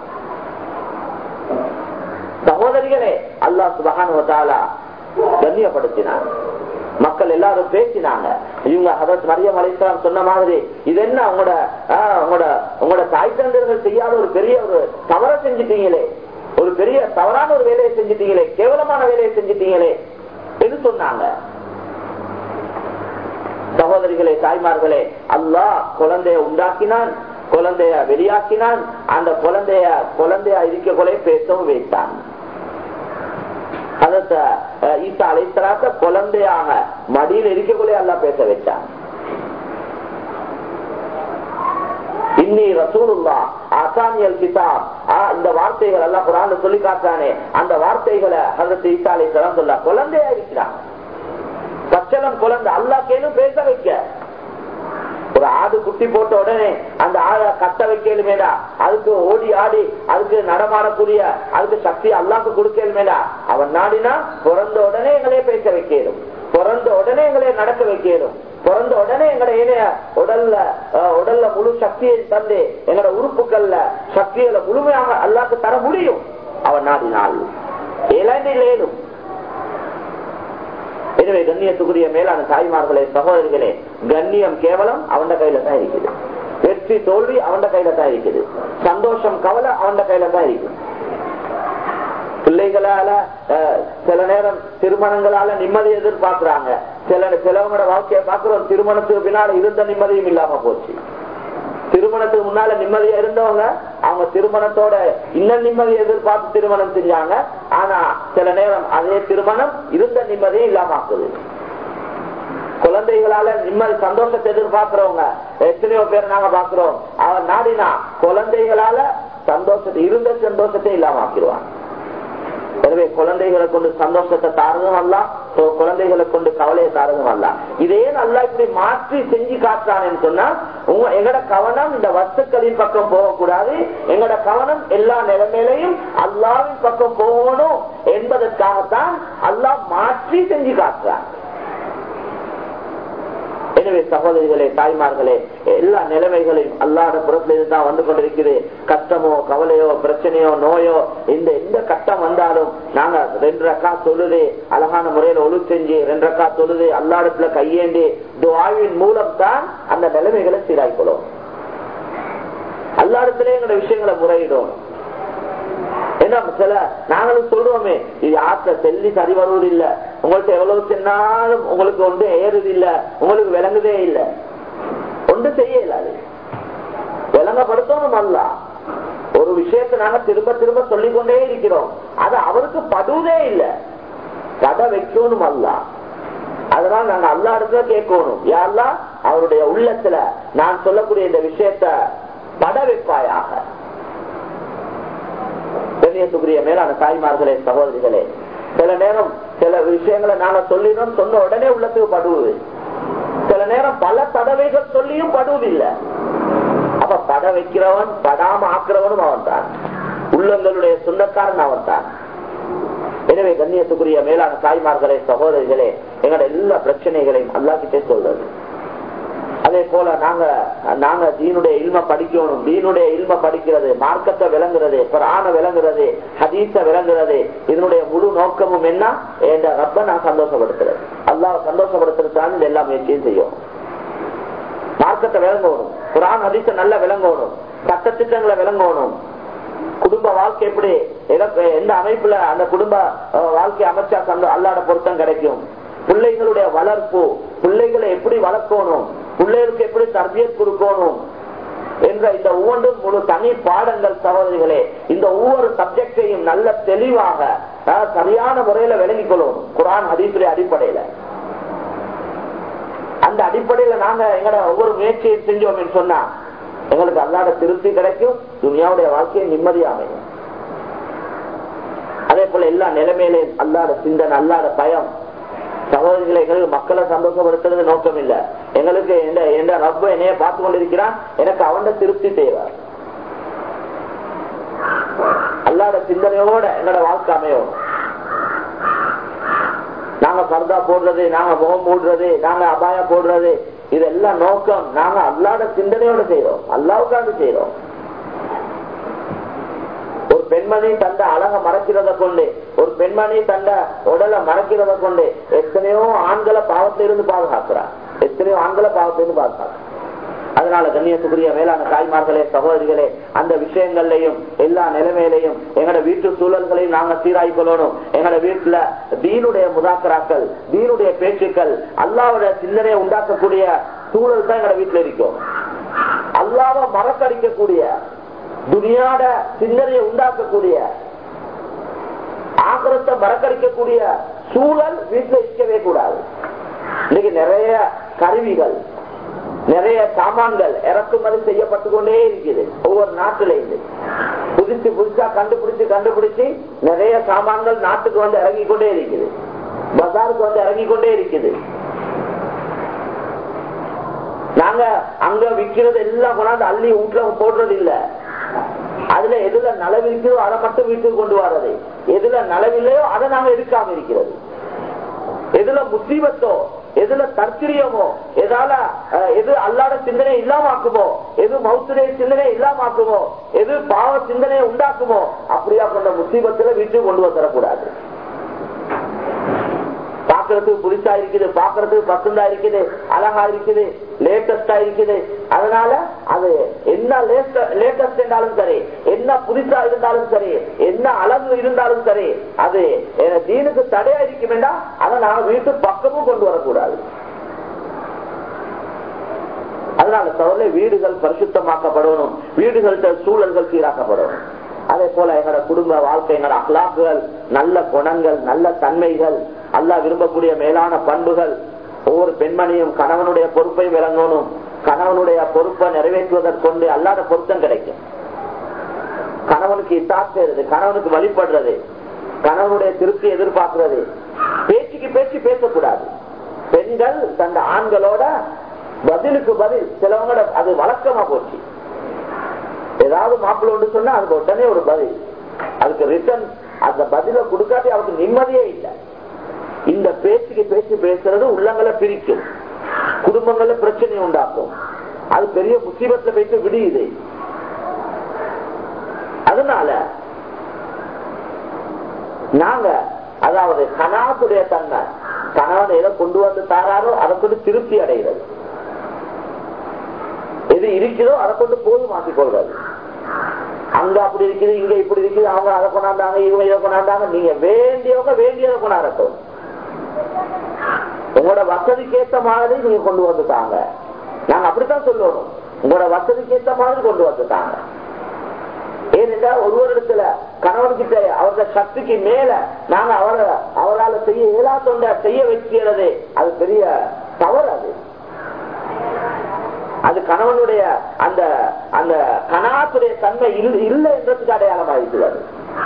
சகோதரிகளே அல்லா சுபகானுவத்தாலா கண்ணியப்படுத்தினார் மக்கள் எல்லாரும் பேசினாங்க இவங்க ஹதரத் மரியம் அலிஸ்லாம் சொன்ன மாதிரி இது என்ன உங்களோட உங்களோட உங்களோட தாய் தந்தர்கள் செய்யாத ஒரு பெரிய ஒரு தவற செஞ்சிட்டீங்களே ஒரு பெரிய தவறான ஒரு வேலையை செஞ்சிட்டீங்களே கேவலமான வேலையை செஞ்சிட்டீங்களே என்று சொன்னாங்க சகோதரிகளே தாய்மார்களே அல்லாஹ் குழந்தைய உண்டாக்கினான் குழந்தைய வெளியாக்கினான் அந்த குழந்தைய குழந்தைய இருக்கக்குள்ளே பேசவும் வைத்தான் ஈசா அலைத்தலாத்த குழந்தையாக மடியில் இருக்கக்குள்ளே அல்லா பேச வச்சான் இன்னி ரசூலுல்லா அசானியல் கிதாப் இந்த வார்த்தைகள் எல்லாம் குரான் சொல்லி காட்டானே அந்த வார்த்தைகளை ஹசரத் ஈசா அலைத்தலாம் சொல்ல குழந்தையா இருக்கிறான் பச்சளம் குழந்தை அல்லாக்கேனும் பேச வைக்க ஒரு ஆடு குட்டி போட்ட உடனே அந்த ஆடை கத்த வைக்கலுமேடா அதுக்கு ஓடி ஆடி அதுக்கு நடமாடக்கூடிய அதுக்கு சக்தி அல்லாக்கு கொடுக்கலுமேடா அவன் நாடினா பிறந்த உடனே எங்களே பேச வைக்கலும் பிறந்த உடனே எங்களை நடக்க வைக்கலும் பிறந்த உடனே எங்கட இணைய உடல்ல உடல்ல முழு சக்தியை தந்து எங்கட உறுப்புகள்ல சக்திகளை முழுமையாக அல்லாக்கு தர முடியும் அவன் நாடினால் இளநிலேனும் எனவே கண்ணியத்துக்குரிய மேலான தாய்மார்களே சகோதரிகளே கண்ணியம் கேவலம் அவன் கையில தான் இருக்குது வெற்றி தோல்வி அவன் கையில தான் இருக்குது சந்தோஷம் கவலை அவன் கையில தான் இருக்குது பிள்ளைகளால சில நேரம் திருமணங்களால நிம்மதி எதிர்பார்க்கிறாங்க சில சிலவங்களோட வாழ்க்கையை பார்க்கிறோம் திருமணத்துக்கு பின்னால இருந்த நிம்மதியும் இல்லாம போச்சு திருமணத்துக்கு முன்னால நிம்மதியா இருந்தவங்க அவங்க திருமணத்தோட இன்னும் நிம்மதியை எதிர்பார்த்து திருமணம் செஞ்சாங்க ஆனா சில நேரம் அதே திருமணம் இருந்த நிம்மதியும் இல்லாம ஆக்குது குழந்தைகளால நிம்மதி சந்தோஷத்தை எதிர்பார்க்கிறவங்க எத்தனையோ பேர் நாங்க பாக்குறோம் அவன் நாடினா குழந்தைகளால சந்தோஷத்தை இருந்த சந்தோஷத்தை இல்லாம ஆக்கிடுவாங்க எனவே குழந்தைகளை கொண்டு சந்தோஷத்தை தாரதும் அல்ல குழந்தைகளை கொண்டு கவலையை தாரதும் அல்ல இதே நல்லா இப்படி மாற்றி செஞ்சு காட்டுறான்னு சொன்னா உங்க எங்கட கவனம் இந்த வஸ்துக்களின் பக்கம் போகக்கூடாது எங்கட கவனம் எல்லா நிலைமையிலையும் அல்லாவின் பக்கம் போகணும் என்பதற்காகத்தான் அல்லாஹ் மாற்றி செஞ்சு காட்டுறான் எனவே சகோதரிகளே தாய்மார்களே எல்லா நிலைமைகளையும் அல்லாத புறத்திலிருந்து தான் வந்து கொண்டிருக்குது கஷ்டமோ கவலையோ பிரச்சனையோ நோயோ இந்த எந்த கட்டம் வந்தாலும் நாங்க ரெண்டு ரக்கா தொழுது அழகான முறையில ஒழு செஞ்சு ரெண்டு ரக்கா தொழுது அல்லாடத்துல கையேந்தி துவாவின் மூலம் தான் அந்த நிலைமைகளை சீராய்க்கொள்ளும் அல்லாடத்திலே எங்களோட விஷயங்களை முறையிடும் என்ன சில நாங்களும் சொல்றோமே இது ஆற்ற செல்லி சரி வருவது இல்ல உங்கள்ட்ட எவ்வளவு சொன்னாலும் உங்களுக்கு ஒன்று ஏறுது இல்ல உங்களுக்கு விளங்குதே இல்ல ஒன்று செய்ய இல்லாது விளங்கப்படுத்தணும் அல்ல ஒரு விஷயத்தை நாங்க திரும்ப திரும்ப சொல்லிக் கொண்டே இருக்கிறோம் அது அவருக்கு படுவதே இல்ல கடை வைக்கணும் அல்ல அதனால நாங்க அல்லா இடத்துல கேட்கணும் யாரெல்லாம் அவருடைய உள்ளத்துல நான் சொல்லக்கூடிய இந்த விஷயத்த பட வைப்பாயாக கண்ணியத்துக்குரிய மேலான தாய்மார்களே சகோதரிகளே சில நேரம் சில விஷயங்களை நாங்க சொல்லினோம் சொன்ன உடனே உள்ளத்துக்கு படுவது சில நேரம் பல தடவைகள் சொல்லியும் படுவதில்லை அப்ப பட வைக்கிறவன் படாம ஆக்குறவனும் அவன் தான் உள்ளங்களுடைய சொந்தக்காரன் அவன் தான் எனவே கண்ணியத்துக்குரிய மேலான தாய்மார்களே சகோதரிகளே எங்களோட எல்லா பிரச்சனைகளையும் அல்லாக்கிட்டே சொல்றது அதே போல நாங்க நாங்க தீனுடைய இல்ம படிக்கணும் தீனுடைய இல்ம படிக்கிறது மார்க்கத்தை விளங்குறது பிராண விளங்குறது ஹதீச விளங்குறது இதனுடைய முழு நோக்கமும் என்ன என்ற ரப்ப நான் சந்தோஷப்படுத்துறது அல்லாஹ் சந்தோஷப்படுத்துறதுதான் இந்த எல்லா முயற்சியும் செய்யும் மார்க்கத்தை விளங்கணும் குரான் ஹதீச நல்லா விளங்கணும் சட்டத்திட்டங்களை விளங்கணும் குடும்ப வாழ்க்கை எப்படி எந்த அமைப்புல அந்த குடும்ப வாழ்க்கை அமைச்சா சந்த அல்லாட பொருத்தம் கிடைக்கும் பிள்ளைகளுடைய வளர்ப்பு பிள்ளைகளை எப்படி வளர்க்கணும் பிள்ளைகளுக்கு எப்படி தர்பியத் கொடுக்கணும் என்ற இந்த ஒவ்வொன்றும் முழு தனி பாடங்கள் சகோதரிகளே இந்த ஒவ்வொரு சப்ஜெக்டையும் நல்ல தெளிவாக சரியான முறையில விளங்கிக் கொள்ளணும் குரான் ஹதீசுடைய அடிப்படையில அந்த அடிப்படையில நாங்க எங்கட ஒவ்வொரு முயற்சியும் செஞ்சோம் சொன்னா எங்களுக்கு அல்லாத திருப்தி கிடைக்கும் துனியாவுடைய வாழ்க்கையை நிம்மதியா அமையும் அதே போல எல்லா நிலைமையிலையும் அல்லாத சிந்தனை அல்லாத பயம் சகோதரிகளை எங்களுக்கு மக்களை சந்தோஷப்படுத்துறது நோக்கம் இல்ல எங்களுக்கு எந்த ரப்ப என்னைய பார்த்து கொண்டிருக்கிறான் எனக்கு அவன் திருப்தி தேவை அல்லாத சிந்தனையோட எங்களோட வாழ்க்கை அமையும் நாங்க பர்தா போடுறது நாங்க முகம் மூடுறது நாங்க அபாயம் போடுறது இதெல்லாம் நோக்கம் நாங்க அல்லாட சிந்தனையோட செய்யறோம் அல்லாவுக்காக செய்யறோம் ஒரு பெண்மணி தந்த அழக மறைக்கிறத கொண்டு ஒரு பெண்மணி தந்த உடலை மறைக்கிறத கொண்டு எத்தனையோ ஆண்களை பாவத்திலிருந்து பாதுகாக்கிறார் எத்தனையோ ஆண்களை பாவத்திலிருந்து பாதுகாக்கிறார் அதனால கண்ணியத்துக்குரிய மேலான தாய்மார்களே சகோதரிகளே அந்த விஷயங்கள்லையும் எல்லா நிலைமையிலையும் எங்கட வீட்டு சூழல்களையும் நாங்க சீராய் கொள்ளணும் எங்கட வீட்டுல தீனுடைய முதாக்கராக்கள் தீனுடைய பேச்சுக்கள் அல்லாவுடைய சிந்தனையை உண்டாக்கக்கூடிய சூழல் தான் எங்கட வீட்டுல இருக்கும் அல்லாவ மறக்கடிக்கக்கூடிய துனியாட சிந்தனையை உண்டாக்கக்கூடிய ஆக்கிரத்தை மறக்கடிக்கக்கூடிய சூழல் வீட்டுல இருக்கவே கூடாது இன்னைக்கு நிறைய கருவிகள் நிறைய சாமான்கள் இறக்குமதி செய்யப்பட்டு கொண்டே இருக்குது ஒவ்வொரு நாட்டில இருந்து புதுசு புதுசா கண்டுபிடிச்சு கண்டுபிடிச்சு நிறைய சாமான்கள் நாட்டுக்கு வந்து இறங்கி கொண்டே இருக்குது பஜாருக்கு வந்து இறங்கி கொண்டே இருக்குது நாங்க அங்க விற்கிறது எல்லாம் கொண்டாந்து அள்ளி வீட்டுல போடுறது இல்ல அதுல எதுல நலவு இருக்கிறதோ அதை மட்டும் வீட்டுக்கு கொண்டு வர்றது எதுல நலவில்லையோ அதை நாங்க எடுக்காம இருக்கிறது எதுல முசீபத்தோ எதுல தற்கிரியமோ எதால எது அல்லாத சிந்தனை இல்லாம ஆக்குமோ எது மௌத்துடைய சிந்தனை இல்லாம ஆக்குமோ எது பாவ சிந்தனையை உண்டாக்குமோ அப்படியா கொண்ட முசீபத்துல வீட்டுக்கு கொண்டு வந்துடக்கூடாது பாக்குறதுக்கு புதுசா இருக்குது பாக்குறதுக்கு பசுந்தா இருக்குது அழகா இருக்குது லேட்டஸ்டா இருக்குது அதனால அது என்ன லேட்டஸ்ட் இருந்தாலும் சரி என்ன புதுசா இருந்தாலும் சரி என்ன அழகு இருந்தாலும் சரி அது தீனுக்கு தடையா இருக்கும் வேண்டாம் அதை நான் வீட்டு பக்கமும் கொண்டு வரக்கூடாது அதனால தவிர வீடுகள் பரிசுத்தமாக்கப்படணும் வீடுகள் சூழல்கள் சீராக்கப்படணும் அதே போல எங்களோட குடும்ப வாழ்க்கை எங்களோட அக்லாக்குகள் நல்ல குணங்கள் நல்ல தன்மைகள் அல்லா விரும்பக்கூடிய மேலான பண்புகள் ஒவ்வொரு பெண்மணியும் கணவனுடைய பொறுப்பை விளங்கணும் கணவனுடைய பொறுப்பை நிறைவேற்றுவதற்கொண்டு அல்லாத பொருத்தம் கிடைக்கும் கணவனுக்கு இத்தாக்குறது கணவனுக்கு வழிபடுறது கணவனுடைய திருப்தி எதிர்பார்க்கிறது பேச்சுக்கு பேச்சு பேசக்கூடாது பெண்கள் தந்த ஆண்களோட பதிலுக்கு பதில் சிலவங்களோட அது வழக்கமா போச்சு ஏதாவது மாப்பிள்ள ஒன்று சொன்னா அதுக்கு உடனே ஒரு பதில் அதுக்கு ரிட்டர்ன் அந்த பதில கொடுக்காட்டி அவருக்கு நிம்மதியே இல்லை இந்த பேச்சுக்கு பேச்சு பேசுறது உள்ளங்களை பிரிக்கும் குடும்பங்கள்ல பிரச்சனை உண்டாக்கும் அது பெரிய முசீபத்துல போயிட்டு விடியுது அதனால நாங்க அதாவது கனாத்துடைய தன்மை கணவன் எதை கொண்டு வந்து தாராரோ அதை கொண்டு திருப்தி அடைகிறது எது இருக்கிறதோ அதை கொண்டு போதுமாக்கிக் கொள்றது அங்க அப்படி இருக்குது இங்க இப்படி இருக்குது அவங்க அதை கொண்டாந்தாங்க இவங்க இதை கொண்டாந்தாங்க நீங்க வேண்டியவங்க வேண்டியதை கொண்டாடட்டும் உங்களோட வசதிக்கு ஏத்த மாதிரி நீங்க கொண்டு வந்துட்டாங்க நாங்க அப்படித்தான் சொல்லணும் உங்களோட வசதிக்கு ஏத்த மாதிரி கொண்டு வந்துட்டாங்க ஏனென்றால் ஒருவரிடத்துல கணவன் கிட்ட அவரோட சக்திக்கு மேல நாங்க அவரை அவரால் செய்ய இயலாத்தொண்ட செய்ய வைக்கிறது அது பெரிய தவறு அது அது கணவனுடைய அந்த அந்த கணாத்துடைய தன்மை இல்லை என்றதுக்கு அடையாளமா இருக்கிறது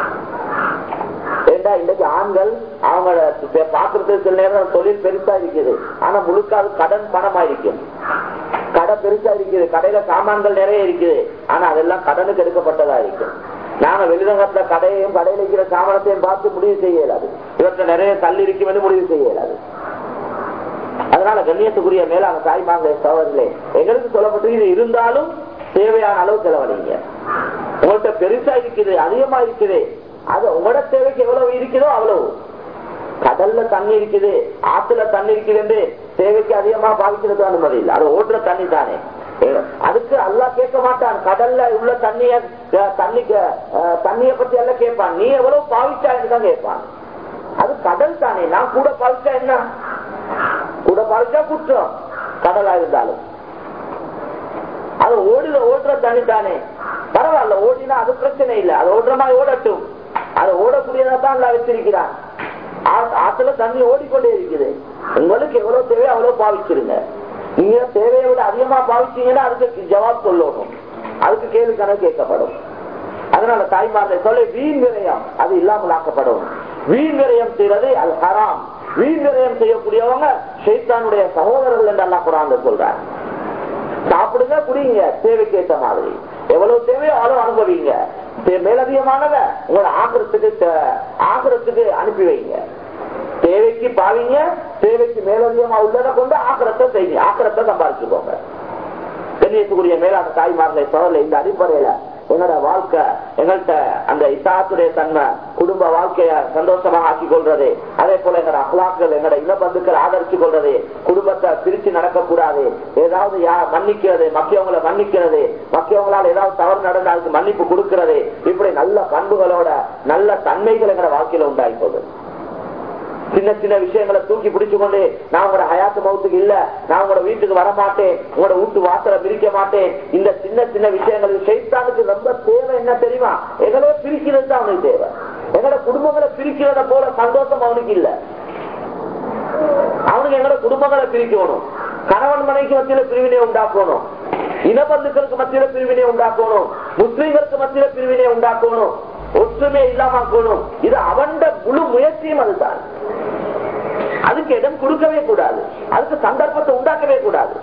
ஏண்டா இன்னைக்கு ஆண்கள் அவங்க பாக்குறது சில நேரம் தொழில் பெருசா இருக்குது ஆனா முழுக்க அது கடன் பணமா இருக்கும் கடை பெருசா இருக்குது கடையில சாமான்கள் நிறைய இருக்குது ஆனா அதெல்லாம் கடனுக்கு எடுக்கப்பட்டதா இருக்கும் நாங்க வெளிரங்கத்துல கடையையும் கடையில் இருக்கிற சாமானத்தையும் பார்த்து முடிவு செய்ய இயலாது இவற்றை நிறைய தள்ளி இருக்கும் என்று முடிவு செய்ய இயலாது அதனால கண்ணியத்துக்குரிய மேலான தாய்மாங்க சோதரிலே எங்களுக்கு சொல்லப்பட்டு இது இருந்தாலும் தேவையான அளவு செலவழிங்க உங்கள்கிட்ட பெருசா இருக்குது அதிகமா இருக்குது அது உங்களோட தேவைக்கு எவ்வளவு இருக்குதோ அவ்வளவு கடல்ல தண்ணி இருக்குது ஆத்துல தண்ணி இருக்குது என்று தேவைக்கு அதிகமா பாவிக்கிறது அனுமதி இல்லை அது ஓட்டுற தண்ணி தானே அதுக்கு அல்லா கேட்க மாட்டான் கடல்ல உள்ள தண்ணிய தண்ணிக்கு தண்ணிய பத்தி எல்லாம் கேட்பான் நீ எவ்வளவு பாவிச்சா தான் கேட்பான் அது கடல் தானே நான் கூட பாவிச்சா என்ன கூட பாவிச்சா குற்றம் கடலா இருந்தாலும் அது ஓடுல ஓடுற தண்ணி தானே பரவாயில்ல ஓடினா அது பிரச்சனை இல்லை அது ஓடுற மாதிரி ஓடட்டும் அது ஓடக்கூடியதா தான் அல்ல வச்சிருக்கிறான் ஆத்துல தண்ணி ஓடிக்கொண்டே இருக்குது உங்களுக்கு எவ்வளவு தேவையோ அவ்வளவு பாவிச்சிருங்க நீங்க தேவையை விட அதிகமா பாவிச்சீங்கன்னா அதுக்கு ஜவாப் சொல்லணும் அதுக்கு கேள்வி கணக்கு கேட்கப்படும் அதனால தாய்மார்களை சொல்ல வீண் விரயம் அது இல்லாமல் ஆக்கப்படும் வீண் விரயம் செய்யறது அது ஹராம் வீண் விரயம் செய்யக்கூடியவங்க ஷைத்தானுடைய சகோதரர்கள் என்று அல்லா குரான் சொல்றாங்க சாப்பிடுங்க குடிங்க தேவைக்கு ஏற்ற மாதிரி எவ்வளவு தேவையோ அவ்வளவு அனுபவிங்க மேலதிகமானத உங்களோட ஆகிறதுக்கு ஆகிறதுக்கு அனுப்பி வைங்க தேவைக்கு பாவீங்க தேவைக்கு மேலதிகமா உள்ளதை கொண்டு ஆக்கிரத்தை செய்யுங்க ஆக்கிரத்தை சம்பாதிச்சுக்கோங்க கண்ணியத்துக்குரிய மேலான தாய்மார்களை சோழல இந்த அடிப்படையில எங்களோட வாழ்க்கை எங்கள்கிட்ட அந்த இசாத்துடைய தன்மை குடும்ப வாழ்க்கைய சந்தோஷமாக ஆக்கிக் கொள்றது அதே போல எங்களோட அகலாக்கள் எங்களோட இனபந்துக்கள் ஆதரிச்சு கொள்றது குடும்பத்தை பிரிச்சு நடக்கக்கூடாது ஏதாவது யார் மன்னிக்கிறது மக்கியவங்களை மன்னிக்கிறது மக்கியவங்களால் ஏதாவது தவறு நடந்தா அதுக்கு மன்னிப்பு கொடுக்கிறது இப்படி நல்ல பண்புகளோட நல்ல தன்மைகள் எங்களோட வாழ்க்கையில உண்டாகி போகுது சின்ன சின்ன விஷயங்களை தூக்கி பிடிச்சு கொண்டு நான் உங்களோட ஹயாத்து மௌத்துக்கு இல்ல நான் உங்களோட வீட்டுக்கு வர மாட்டேன் உங்களோட வீட்டு வாசலை பிரிக்க மாட்டேன் இந்த சின்ன சின்ன விஷயங்களுக்கு சைத்தானுக்கு ரொம்ப தேவை என்ன தெரியுமா எங்களே பிரிக்கிறது தான் அவனுக்கு தேவை எங்களோட குடும்பங்களை பிரிக்கிறத போல சந்தோஷம் அவனுக்கு இல்ல அவனுக்கு எங்களோட குடும்பங்களை பிரிக்கணும் கணவன் மனைக்கு மத்தியில பிரிவினை உண்டாக்கணும் இனபந்துக்களுக்கு மத்தியில பிரிவினை உண்டாக்கணும் முஸ்லீம்களுக்கு மத்தியில பிரிவினை உண்டாக்கணும் ஒற்றுமை இல்லாமக்கணும் இது அவன் முழு முயற்சியும் அதுதான் அதுக்கு இடம் கொடுக்கவே கூடாது அதுக்கு சந்தர்ப்பத்தை உண்டாக்கவே கூடாது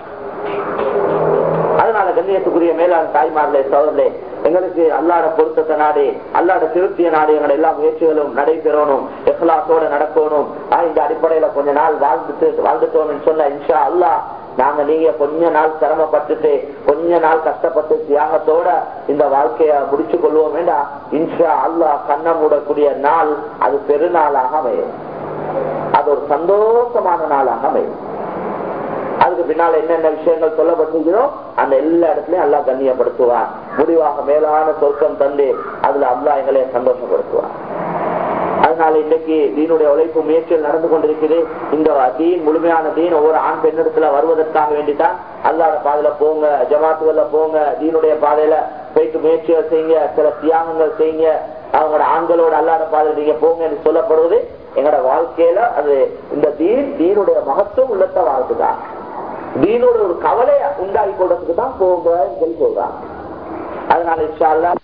அதனால கண்ணியத்துக்குரிய மேலாண் தாய்மார்களே சோதரே எங்களுக்கு அல்லாட பொருத்தத்தை நாடு அல்லாட திருப்திய நாடு எங்களோட எல்லா முயற்சிகளும் நடைபெறணும் எஹ்லாசோட நடக்கணும் இந்த அடிப்படையில கொஞ்ச நாள் வாழ்ந்துட்டு வாழ்ந்துட்டோம்னு சொன்ன இன்ஷா அல்லா நாங்க நீங்க கொஞ்ச நாள் சிரமப்பட்டுட்டு கொஞ்ச நாள் கஷ்டப்பட்டு தியாகத்தோட இந்த வாழ்க்கைய முடிச்சு கொள்வோம் வேண்டாம் இன்ஷா அல்லா கண்ண மூடக்கூடிய நாள் அது பெருநாளாக அமையும் அது ஒரு சந்தோஷமான நாளாக அமையும் அதுக்கு பின்னால் என்னென்ன விஷயங்கள் சொல்லப்பட்டிருக்கிறோ அந்த எல்லா இடத்துலயும் அல்லா கண்ணியப்படுத்துவான் முடிவாக மேலான சொர்க்கம் தந்து அதுல அல்லா எங்களை சந்தோஷப்படுத்துவான் அதனால இன்னைக்கு தீனுடைய உழைப்பு முயற்சிகள் நடந்து கொண்டிருக்குது இந்த தீன் முழுமையான தீன் ஒவ்வொரு ஆண் பெண்ணிடத்துல வருவதற்காக வேண்டித்தான் அல்லாத பாதையில போங்க ஜமாத்துகள்ல போங்க தீனுடைய பாதையில போயிட்டு முயற்சிகள் செய்யுங்க சில தியாகங்கள் செய்யுங்க அவங்களோட ஆண்களோட அல்லாத பாதையில நீங்க போங்க என்று சொல்லப்படுவது எங்களோட வாழ்க்கையில அது இந்த தீன் தீனுடைய மகத்துவம் உள்ளத்த வாழ்க்கைதான் தீனோட ஒரு கவலை உண்டாகி கொள்றதுக்கு தான் போங்க சொல்லி சொல்றாங்க அதனால இன்ஷா அல்லாஹ்